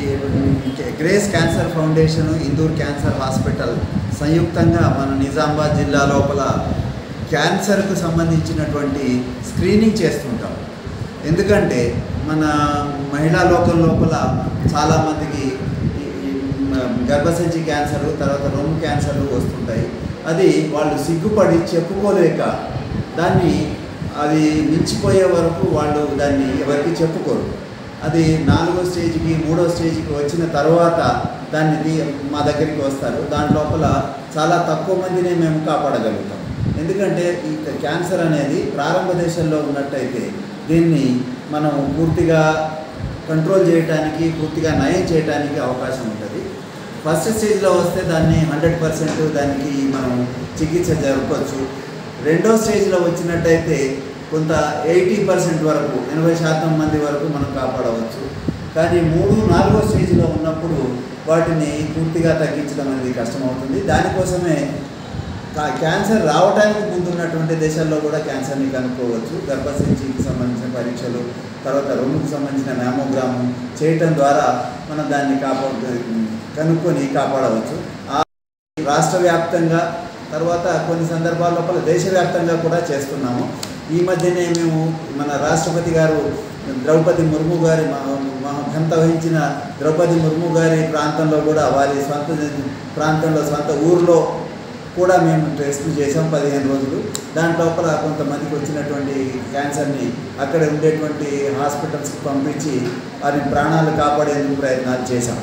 grace cancer foundation Indur cancer hospital సంయుక్తంగా మన నిజామాబాద్ జిల్లా లోపల క్యాన్సర్కు సంబంధించినటువంటి స్క్రీనింగ్ చేస్తుంటాం ఎందుకంటే మన మహిళా లోకం లోపల చాలామందికి ఈ- ఈ గర్భసంచి క్యాన్సర్ తర్వాత రొమ్ము క్యాన్సర్లు వస్తుంటాయి అది వాళ్ళు సిగ్గుపడి చెప్పుకోలేక దాన్ని అది మించిపోయే వరకు వాళ్ళు దాన్ని ఎవరికి చెప్పుకోరు అది నాలుగో స్టేజ్కి మూడో స్టేజ్కి వచ్చిన తర్వాత దాన్ని తీ- మా దగ్గరికి వస్తారు దాని లోపల చాలా తక్కువ మందినే మేము కాపాడగలుగుతాం ఎందుకంటే ఈ క్యాన్సర్ అనేది ప్రారంభ దశల్లో ఉన్నట్టయితే దీన్ని మనం పూర్తిగా కంట్రోల్ చేయడానికి పూర్తిగా నయం చేయడానికి అవకాశం ఉంటుంది ఫస్ట్ స్టేజ్లో వస్తే దాన్ని హండ్రెడ్ పర్సెంట్ దానికి మనం చికిత్స జరపచ్చు రెండో స్టేజ్లో వచ్చినట్టయితే కొంత ఎయిటీ పర్సెంట్ వరకు ఎనభై శాతం మంది వరకు మనం కాపాడవచ్చు కానీ మూడు నాలుగో స్టేజ్లో ఉన్నప్పుడు వాటిని పూర్తిగా తగ్గించడం అనేది కష్టమవుతుంది దానికోసమే కా- క్యాన్సర్ రావడానికి ముందున్నటువంటి దేశాల్లో కూడా క్యాన్సర్ని కనుక్కోవచ్చు గర్భసంచికి సంబంధించిన పరీక్షలు తర్వాత రొమ్ముకు సంబంధించిన మ్యామోగ్రాము చేయటం ద్వారా మనం దాన్ని కాపాడు కనుక్కొని కాపాడవచ్చు ఆ రాష్ట్ర వ్యాప్తంగా తర్వాత కొన్ని సందర్భాల లోపల దేశవ్యాప్తంగా కూడా చేస్తున్నాము ఈ మధ్యనే మేము మన రాష్ట్రపతి గారు ద్రౌపది ముర్ము గారి మా- మా ఘనత వహించిన ద్రౌపది ముర్ము గారి ప్రాంతంలో కూడా వారి స్వంత ప్రాంతంలో స్వంత ఊర్లో కూడా మేము టెస్టులు చేసాం పదిహేను రోజులు దాని లోపల కొంతమందికి వచ్చినటువంటి క్యాన్సర్ని అక్కడ ఉండేటువంటి హాస్పిటల్స్కి పంపించి వారి ప్రాణాలు కాపాడేందుకు ప్రయత్నాలు చేశాం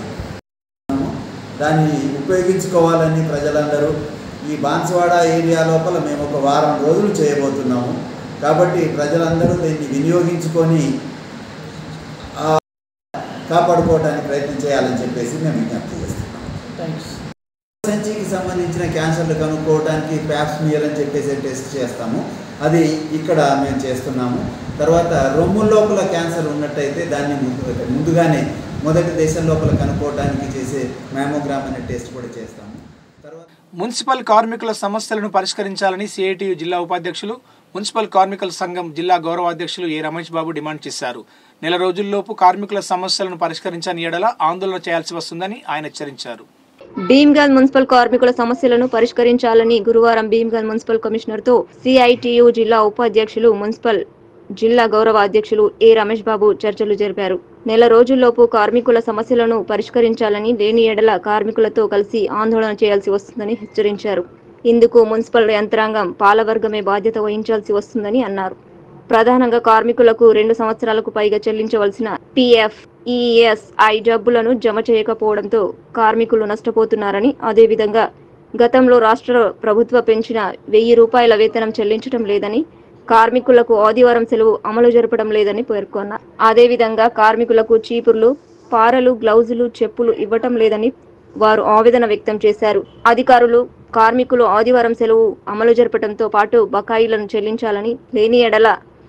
దాన్ని ఉపయోగించుకోవాలని ప్రజలందరూ ఈ బాన్స్వాడ ఏరియా లోపల మేము ఒక వారం రోజులు చేయబోతున్నాము కాబట్టి ప్రజలందరూ దీన్ని వినియోగించుకొని ఆ, కాపాడుకోవడానికి ప్రయత్నం చేయాలని చెప్పేసి మేము విజ్ఞప్తి చేస్తున్నాం సంచికి సంబంధించిన క్యాన్సర్లు కనుక్కోవడానికి ప్యాప్స్మియర్ అని చెప్పేసి టెస్ట్ చేస్తాము అది ఇక్కడ మేము చేస్తున్నాము తర్వాత రొమ్ము లోపల క్యాన్సర్ ఉన్నట్టయితే దాన్ని ముందు ముందుగానే మొదటి దేశం లోపల కనుక్కోవడానికి చేసే మ్యామోగ్రామ్ అనే టెస్ట్ కూడా చేస్తాము మున్సిపల్ కార్మికుల సమస్యలను పరిష్కరించాలని సిఐటియు జిల్లా ఉపాధ్యక్షులు మున్సిపల్ కార్మికుల సంఘం జిల్లా గౌరవ అధ్యక్షులు ఏ రమేష్ బాబు డిమాండ్ చేశారు నెల రోజుల్లోపు కార్మికుల సమస్యలను పరిష్కరించని ఎడల ఆందోళన చేయాల్సి వస్తుందని ఆయన హెచ్చరించారు భీమ్గల్ మున్సిపల్ కార్మికుల సమస్యలను పరిష్కరించాలని గురువారం భీమ్గల్ మున్సిపల్ కమిషనర్ తో సిఐటియు జిల్లా ఉపాధ్యక్షులు మున్సిపల్ జిల్లా గౌరవ అధ్యక్షులు ఏ రమేష్ బాబు చర్చలు జరిపారు నెల రోజుల్లోపు కార్మికుల సమస్యలను పరిష్కరించాలని లేని ఎడల కార్మికులతో కలిసి ఆందోళన చేయాల్సి వస్తుందని హెచ్చరించారు ఇందుకు మున్సిపల్ యంత్రాంగం పాలవర్గమే బాధ్యత వహించాల్సి వస్తుందని అన్నారు ప్రధానంగా కార్మికులకు రెండు సంవత్సరాలకు పైగా చెల్లించవలసిన పిఎఫ్ ఈఎస్ఐ డబ్బులను జమ చేయకపోవడంతో కార్మికులు నష్టపోతున్నారని అదేవిధంగా గతంలో రాష్ట్ర ప్రభుత్వ పెంచిన వెయ్యి రూపాయల వేతనం చెల్లించడం లేదని కార్మికులకు ఆదివారం సెలవు అమలు జరపడం లేదని పేర్కొన్నారు అదేవిధంగా కార్మికులకు చీపుర్లు పారలు గ్లౌజులు చెప్పులు ఇవ్వటం లేదని వారు ఆవేదన వ్యక్తం చేశారు అధికారులు కార్మికులు ఆదివారం సెలవు అమలు జరపడంతో పాటు బకాయిలను చెల్లించాలని లేని ఎడల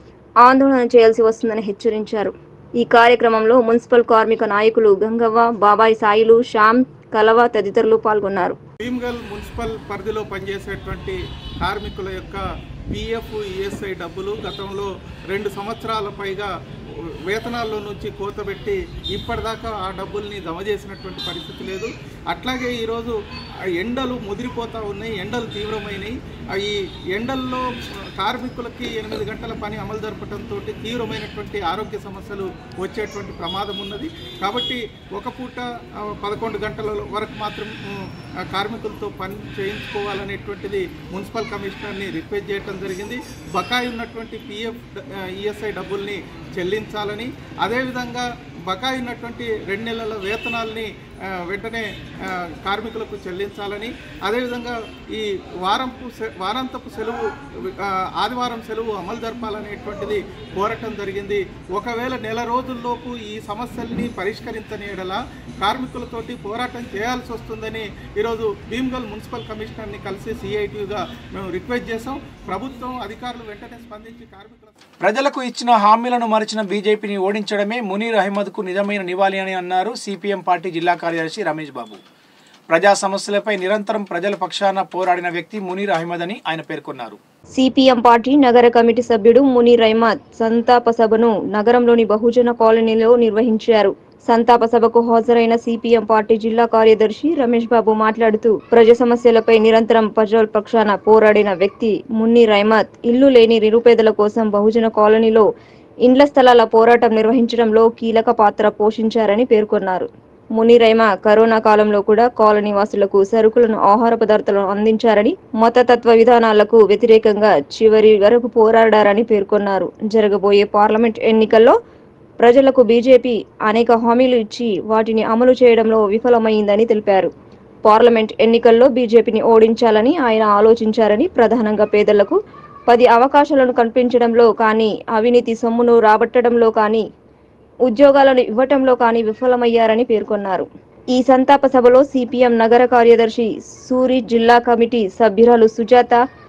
ఆందోళన చేయాల్సి వస్తుందని హెచ్చరించారు ఈ కార్యక్రమంలో మున్సిపల్ కార్మిక నాయకులు గంగవ్వ బాబాయ్ సాయిలు శ్యామ్ కలవ తదితరులు పాల్గొన్నారు భీమ్గల్ మున్సిపల్ పరిధిలో పనిచేసేటువంటి కార్మికుల యొక్క పిఎఫ్ ఈఎస్ఐ డబ్బులు గతంలో రెండు సంవత్సరాల పైగా వేతనాల్లో నుంచి కోతబెట్టి ఇప్పటిదాకా ఆ డబ్బుల్ని జమ చేసినటువంటి పరిస్థితి లేదు అట్లాగే ఈరోజు ఆ ఎండలు ముదిరిపోతూ ఉన్నాయి ఎండలు తీవ్రమైనవి ఆ ఈ ఎండల్లో కార్మికులకి ఎనిమిది గంటల పని అమలు జరపడంతో తీవ్రమైనటువంటి ఆరోగ్య సమస్యలు వచ్చేటువంటి ప్రమాదం ఉన్నది కాబట్టి ఒక పూట ఆ, పదకొండు గంటల వరకు మాత్రం ఉమ్, ఆ కార్మికులతో పని చేయించుకోవాలనేటువంటిది మున్సిపల్ కమిషనర్ని రిక్వెస్ట్ చేయడం జరిగింది బకాయి ఉన్నటువంటి పిఎఫ్ ఈఎస్ఐ డబ్బుల్ని చెల్లించాలని అదేవిధంగా బకాయి ఉన్నటువంటి రెండు నెలల వేతనాల్ని ఆ, వెంటనే ఆ, కార్మికులకు చెల్లించాలని అదేవిధంగా ఈ వారంపు సె- వారాంతపు సెలవు ఆ, ఆదివారం సెలవు అమలు జరపాలనేటువంటిది కోరటం జరిగింది ఒకవేళ నెల రోజుల్లోపు ఈ సమస్యల్ని పరిష్కరించని ఎడల కార్మికులతోటి పోరాటం చేయాల్సి వస్తుందని ఈరోజు భీమ్గల్ మున్సిపల్ కమిషనర్ని కలిసి సిఐటిగా మేము రిక్వెస్ట్ చేసాం ప్రభుత్వం అధికారులు వెంటనే స్పందించి కార్మికుల ప్రజలకు ఇచ్చిన హామీలను మరిచిన బీజేపీని ఓడించడమే మునీర్ అహ్మద్కు నిజమైన నివాళి అని అన్నారు సిపిఎం పార్టీ జిల్లా కార్యదర్శి రమేష్ బాబు ప్రజా సమస్యలపై నిరంతరం ప్రజల పక్షాన పోరాడిన వ్యక్తి మునీర్ అహ్మద్ అని ఆయన పేర్కొన్నారు సిపిఎం పార్టీ నగర కమిటీ సభ్యుడు మునీర్ అహ్మద్ సంతాప సభను నగరంలోని బహుజన కాలనీలో నిర్వహించారు సంతాప సభకు హాజరైన సిపిఎం పార్టీ జిల్లా కార్యదర్శి రమేష్ బాబు మాట్లాడుతూ ప్రజా సమస్యలపై నిరంతరం ప్రజల పక్షాన పోరాడిన వ్యక్తి మున్నీర్ అహ్మద్ ఇల్లు లేని నిరుపేదల కోసం బహుజన కాలనీలో ఇండ్ల స్థలాల పోరాటం నిర్వహించడంలో కీలక పాత్ర పోషించారని పేర్కొన్నారు మునిరైమ కరోనా కాలంలో కూడా కాలనీ వాసులకు సరుకులను ఆహార పదార్థాలను అందించారని మతతత్వ విధానాలకు వ్యతిరేకంగా చివరి వరకు పోరాడారని పేర్కొన్నారు జరగబోయే పార్లమెంట్ ఎన్నికల్లో ప్రజలకు బీజేపీ అనేక హామీలు ఇచ్చి వాటిని అమలు చేయడంలో విఫలమైందని తెలిపారు పార్లమెంట్ ఎన్నికల్లో బీజేపీని ఓడించాలని ఆయన ఆలోచించారని ప్రధానంగా పేదలకు పది అవకాశాలను కల్పించడంలో కానీ అవినీతి సొమ్మును రాబట్టడంలో కానీ ఉద్యోగాలను ఇవ్వటంలో కానీ విఫలమయ్యారని పేర్కొన్నారు ఈ సంతాప సభలో సిపిఎం నగర కార్యదర్శి సూరి జిల్లా కమిటీ సభ్యురాలు సుజాత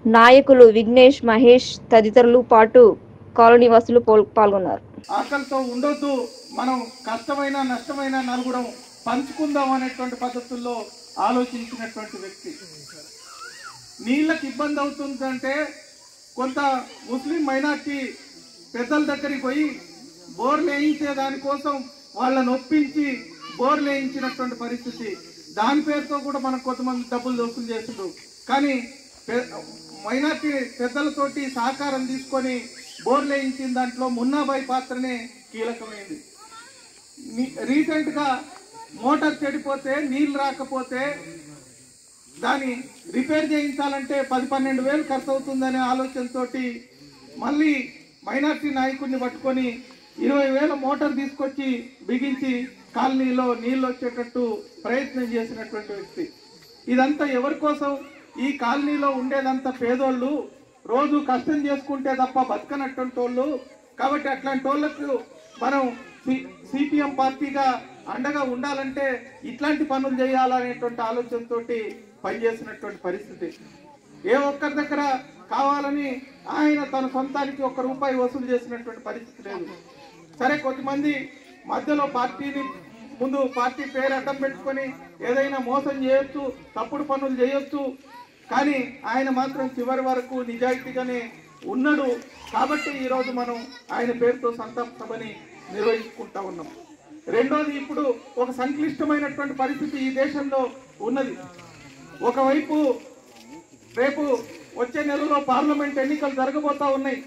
నాయకులు విఘ్నేష్ మహేష్ తదితరులు పాటు కాలనీ వాసులు పోల్- పాల్గొన్నారు ఆకలితో ఉండొద్దు మనం కష్టమైన నష్టమైన నలుగురం పంచుకుందాం అనేటువంటి పద్ధతుల్లో ఆలోచించినటువంటి వ్యక్తి నీళ్ళకి ఇబ్బంది అవుతుందంటే కొంత ముస్లిం మైనార్టీ పెద్దల దగ్గరికి పోయి బోర్లు వేయించే దానికోసం వాళ్ళని ఒప్పించి బోర్లు వేయించినటువంటి పరిస్థితి దాని పేరుతో కూడా మనం కొంతమంది డబ్బులు దోసులు చేస్తుండ్రు కానీ పె- మైనార్టీ పెద్దలతోటి సహకారం తీసుకొని బోర్లు వేయించిన దాంట్లో మున్నాబాయి పాత్రనే కీలకమైంది ని- రీసెంట్ గా మోటార్ చెడిపోతే నీళ్లు రాకపోతే దాన్ని రిపేర్ చేయించాలంటే పది పన్నెండు వేలు ఖర్చు అవుతుందనే ఆలోచనతోటి మళ్ళీ మైనార్టీ నాయకుడిని పట్టుకొని ఇరవై వేల మోటార్ తీసుకొచ్చి బిగించి కాలనీలో నీళ్ళు వచ్చేటట్టు ప్రయత్నం చేసినటువంటి వ్యక్తి ఇదంతా ఎవరి కోసం ఈ కాలనీలో ఉండేదంతా పేదోళ్ళు రోజు కష్టం చేసుకుంటే తప్ప బతకనటువంటి వాళ్ళు కాబట్టి అట్లాంటి వాళ్ళకు మనం సిపిఎం పార్టీగా అండగా ఉండాలంటే ఇట్లాంటి పనులు చేయాలనేటువంటి ఆలోచనతోటి పనిచేసినటువంటి పరిస్థితి ఏ ఒక్కరి దగ్గర కావాలని ఆయన తన సొంతానికి ఒక్క రూపాయి వసూలు చేసినటువంటి పరిస్థితి లేదు సరే కొంతమంది మధ్యలో పార్టీని ముందు పార్టీ పేరు అడ్డం పెట్టుకొని ఏదైనా మోసం చేయొచ్చు తప్పుడు పనులు చేయొచ్చు కానీ ఆయన మాత్రం చివరి వరకు నిజాయితీగానే ఉన్నాడు కాబట్టి ఈరోజు మనం ఆయన పేరుతో సంతాప సభని నిర్వహించుకుంటా ఉన్నాం రెండోది ఇప్పుడు ఒక సంక్లిష్టమైనటువంటి పరిస్థితి ఈ దేశంలో ఉన్నది ఒకవైపు రేపు వచ్చే నెలలో పార్లమెంట్ ఎన్నికలు జరగబోతా ఉన్నాయి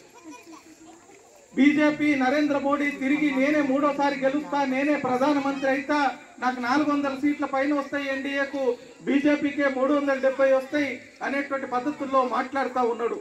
బీజేపీ నరేంద్ర మోడీ తిరిగి నేనే మూడోసారి గెలుస్తా నేనే ప్రధానమంత్రి అయితా నాకు నాలుగు వందల సీట్ల పైన వస్తాయి ఎన్డీఏకు బీజేపీకే మూడు వందల డెబ్బై వస్తాయి అనేటువంటి పద్ధతుల్లో మాట్లాడుతూ ఉన్నాడు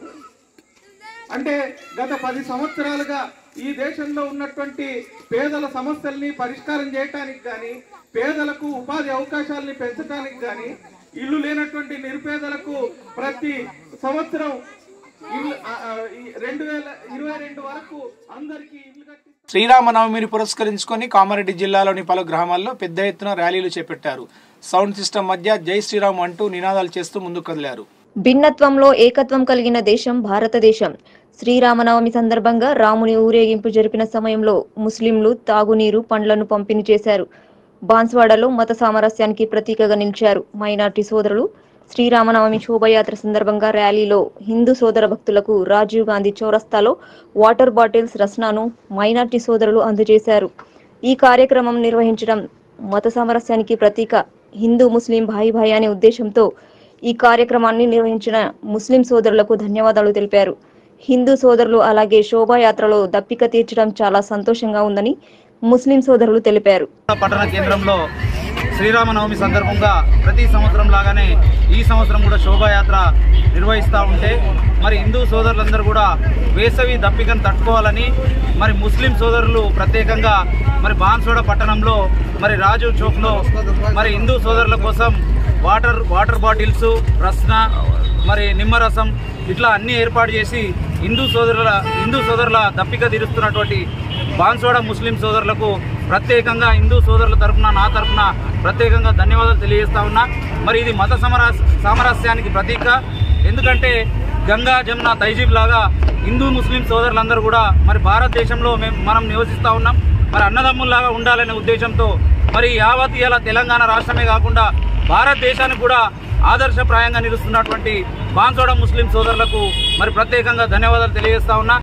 అంటే గత పది సంవత్సరాలుగా ఈ దేశంలో ఉన్నటువంటి పేదల సమస్యల్ని పరిష్కారం చేయటానికి కానీ పేదలకు ఉపాధి అవకాశాలని పెంచడానికి కానీ ఇల్లు లేనటువంటి నిరుపేదలకు ప్రతి సంవత్సరం ఇల్లు ఆ, ఆ, ఈ రెండు వేల ఇరవై రెండు వరకు అందరికీ ఇల్లు కట్టి శ్రీరామనవమిని పురస్కరించుకొని కామారెడ్డి జిల్లాలోని పలు గ్రామాల్లో పెద్ద ఎత్తున ర్యాలీలు చేపట్టారు సౌండ్ సిస్టమ్ మధ్య జై శ్రీరామ్ అంటూ నినాదాలు చేస్తూ ముందుకు కదిలారు భిన్నత్వంలో ఏకత్వం కలిగిన దేశం భారతదేశం శ్రీరామనవమి సందర్భంగా రాముని ఊరేగింపు జరిపిన సమయంలో ముస్లింలు తాగునీరు పండ్లను పంపిణీ చేశారు బాన్స్వాడలో మత సామరస్యానికి ప్రతీకగా నిలిచారు మైనార్టీ సోదరులు శ్రీరామనవమి శోభయాత్ర సందర్భంగా ర్యాలీలో హిందూ సోదర భక్తులకు రాజీవ్ గాంధీ చౌరస్తాలో వాటర్ బాటిల్స్ రస్నాను మైనార్టీ సోదరులు అందజేశారు ఈ కార్యక్రమం నిర్వహించడం మత సామరస్యానికి ప్రతీక హిందూ ముస్లిం భాయి భాయి అనే ఉద్దేశంతో ఈ కార్యక్రమాన్ని నిర్వహించిన ముస్లిం సోదరులకు ధన్యవాదాలు తెలిపారు హిందూ సోదరులు అలాగే శోభాయాత్రలో దప్పిక తీర్చడం చాలా సంతోషంగా ఉందని ముస్లిం సోదరులు తెలిపారు పట్టణ కేంద్రంలో శ్రీరామనవమి సందర్భంగా ప్రతి సంవత్సరం లాగానే ఈ సంవత్సరం కూడా శోభాయాత్ర నిర్వహిస్తూ ఉంటే మరి హిందూ సోదరులందరూ కూడా వేసవి దప్పికను తట్టుకోవాలని మరి ముస్లిం సోదరులు ప్రత్యేకంగా మరి బాన్సోడ పట్టణంలో మరి రాజు చౌక్లో మరి హిందూ సోదరుల కోసం వాటర్ వాటర్ బాటిల్స్ రస్న మరి నిమ్మరసం ఇట్లా అన్ని ఏర్పాటు చేసి హిందూ సోదరుల హిందూ సోదరుల దప్పిక తీరుస్తున్నటువంటి బాన్సోడ ముస్లిం సోదరులకు ప్రత్యేకంగా హిందూ సోదరుల తరపున నా తరపున ప్రత్యేకంగా ధన్యవాదాలు తెలియజేస్తా ఉన్నా మరి ఇది మత సమరస్ సామరస్యానికి ప్రతీక ఎందుకంటే గంగా జమున తైజీబ్ లాగా హిందూ ముస్లిం సోదరులందరూ కూడా మరి భారతదేశంలో మేము మనం నివసిస్తూ ఉన్నాం మరి అన్నదమ్ముల్లాగా ఉండాలనే ఉద్దేశంతో మరి యావత్ ఇలా తెలంగాణ రాష్ట్రమే కాకుండా భారతదేశానికి కూడా ఆదర్శప్రాయంగా నిలుస్తున్నటువంటి బాన్సోడ ముస్లిం సోదరులకు మరి ప్రత్యేకంగా ధన్యవాదాలు తెలియజేస్తా ఉన్నా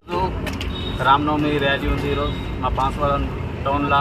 రామ్నవమి ర్యాలీ ఉంది ఈరోజు మా పాన్స్వాడ టౌన్లో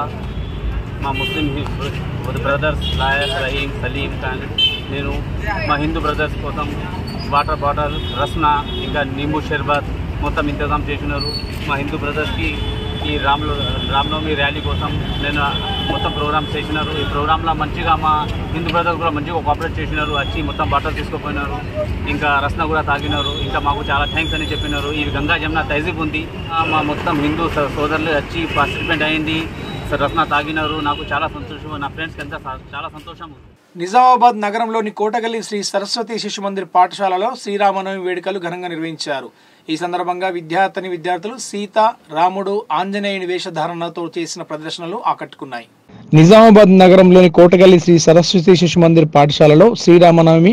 మా Muslim brothers lawyer Rahim Salim Khan నేను మా హిందూ బ్రదర్స్ కోసం వాటర్ బాటిల్ రస్నా ఇంకా నింబు షర్బత్ మొత్తం ఇంతజాం చేసినారు మా హిందూ బ్రదర్స్కి ఈ రామ్లో రామ్నవమి ర్యాలీ కోసం నేను మొత్తం ప్రోగ్రామ్ చేసినారు ఈ ప్రోగ్రాంలో మంచిగా మా హిందూ బ్రదర్స్ కూడా మంచిగా కోఆపరేట్ చేసినారు వచ్చి మొత్తం బట్టలు తీసుకుపోయినారు ఇంకా రస్న కూడా తాగినారు ఇంకా మాకు చాలా థ్యాంక్స్ అని చెప్పినారు ఈ గంగా జమున తైజీబ్ ఉంది ఆ, మా మొత్తం హిందూ సో- సోదరులు వచ్చి పార్టిసిపేట్ అయింది రస్న తాగినారు నాకు చాలా సంతోషం నా ఫ్రెండ్స్కి అంతా సా- చాలా సంతోషం నిజామాబాద్ నగరంలోని కోటగల్లి శ్రీ సరస్వతి శిశు మందిర్ పాఠశాలలో శ్రీరామనవమి వేడుకలు ఘనంగా నిర్వహించారు ఈ సందర్భంగా విద్యార్థిని విద్యార్థులు సీత రాముడు ఆంజనేయుని వేషధారణతో చేసిన ప్రదర్శనలు ఆకట్టుకున్నాయి నిజామాబాద్ నగరంలోని కోటగల్లి శ్రీ సరస్వతి శిశు మందిర్ పాఠశాలలో శ్రీరామనవమి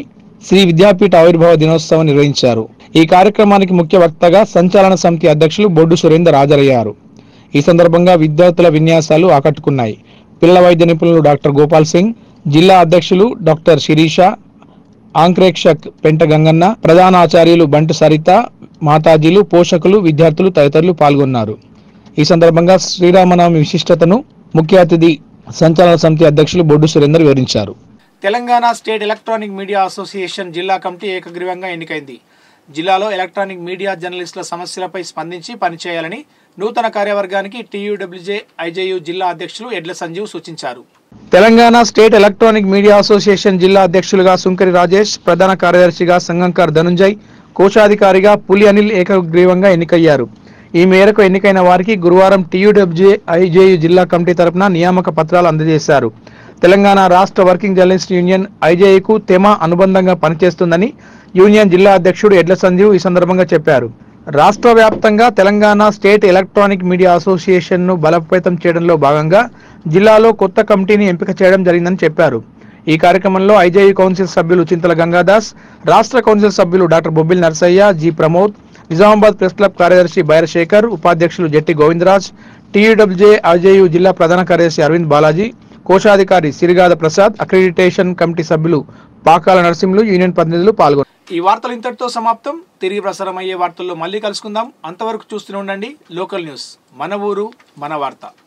శ్రీ విద్యాపీఠ ఆవిర్భావ దినోత్సవం నిర్వహించారు ఈ కార్యక్రమానికి ముఖ్య వక్తగా సంచాలన సమితి అధ్యక్షులు బొడ్డు సురేందర్ హాజరయ్యారు ఈ సందర్భంగా విద్యార్థుల విన్యాసాలు ఆకట్టుకున్నాయి పిల్లల వైద్య నిపుణులు డాక్టర్ గోపాల్ సింగ్ జిల్లా అధ్యక్షులు డాక్టర్ శిరీష ఆంక్రేక్షక్ పెంట గంగన్న ప్రధాన ఆచార్యులు బంటు సరిత మాతాజీలు పోషకులు విద్యార్థులు తదితరులు పాల్గొన్నారు ఈ సందర్భంగా శ్రీరామనవమి విశిష్టతను ముఖ్య అతిథి సంచాలన సమితి అధ్యక్షులు బొడ్డు సురేందర్ వివరించారు Telangana state electronic media association జిల్లా కమిటీ ఏకగ్రీవంగా ఎన్నికైంది జిల్లాలో ఎలక్ట్రానిక్ మీడియా జర్నలిస్టుల సమస్యలపై స్పందించి పనిచేయాలని నూతన కార్యవర్గానికి టీయూడబ్ల్యూజే ఐజేయు జిల్లా అధ్యక్షులు ఎడ్ల సంజీవ్ సూచించారు Telangana state electronic media association జిల్లా అధ్యక్షులుగా సుంకరి రాజేష్ ప్రధాన కార్యదర్శిగా సంగంకర్ ధనుంజయ్ కోశాధికారిగా పులి అనిల్ ఏకగ్రీవంగా ఎన్నికయ్యారు ఈ మేరకు ఎన్నికైన వారికి గురువారం టీయూడబ్ల్యూజే ఐజేయు జిల్లా కమిటీ తరపున నియామక పత్రాలు అందజేశారు తెలంగాణ రాష్ట్ర వర్కింగ్ జర్నలిస్ట్ యూనియన్ ఐజేయుకు తెమ అనుబంధంగా పనిచేస్తుందని యూనియన్ జిల్లా అధ్యక్షుడు ఎడ్ల సంజీవ్ ఈ సందర్భంగా చెప్పారు రాష్ట్ర వ్యాప్తంగా Telangana state electronic media association ను బలోపేతం చేయడంలో భాగంగా జిల్లాలో కొత్త కమిటీని ఎంపిక చేయడం జరిగిందని చెప్పారు ఈ కార్యక్రమంలో ఐజేయు కౌన్సిల్ సభ్యులు చింతల గంగాదాస్ రాష్ట్ర కౌన్సిల్ సభ్యులు doctor Bobbil Narsaiah G Pramod Nizamabad press club కార్యదర్శి బైరశేఖర్ ఉపాధ్యక్షులు జట్టి గోవిందరాజ్ టీయూడబ్ల్యూజే ఐజేయు జిల్లా ప్రధాన కార్యదర్శి అరవింద్ బాలాజీ కోశాధికారి సిరిగాద ప్రసాద్ అక్రిడిటేషన్ కమిటీ సభ్యులు పాకాల నరసింహులు యూనియన్ ప్రతినిధులు పాల్గొన్నారు ఈ వార్తలు ఇంతటితో సమాప్తం తిరిగి ప్రసారం అయ్యే వార్తల్లో మళ్ళీ కలుసుకుందాం అంతవరకు చూస్తూనే ఉండండి లోకల్ న్యూస్ మన ఊరు మన వార్త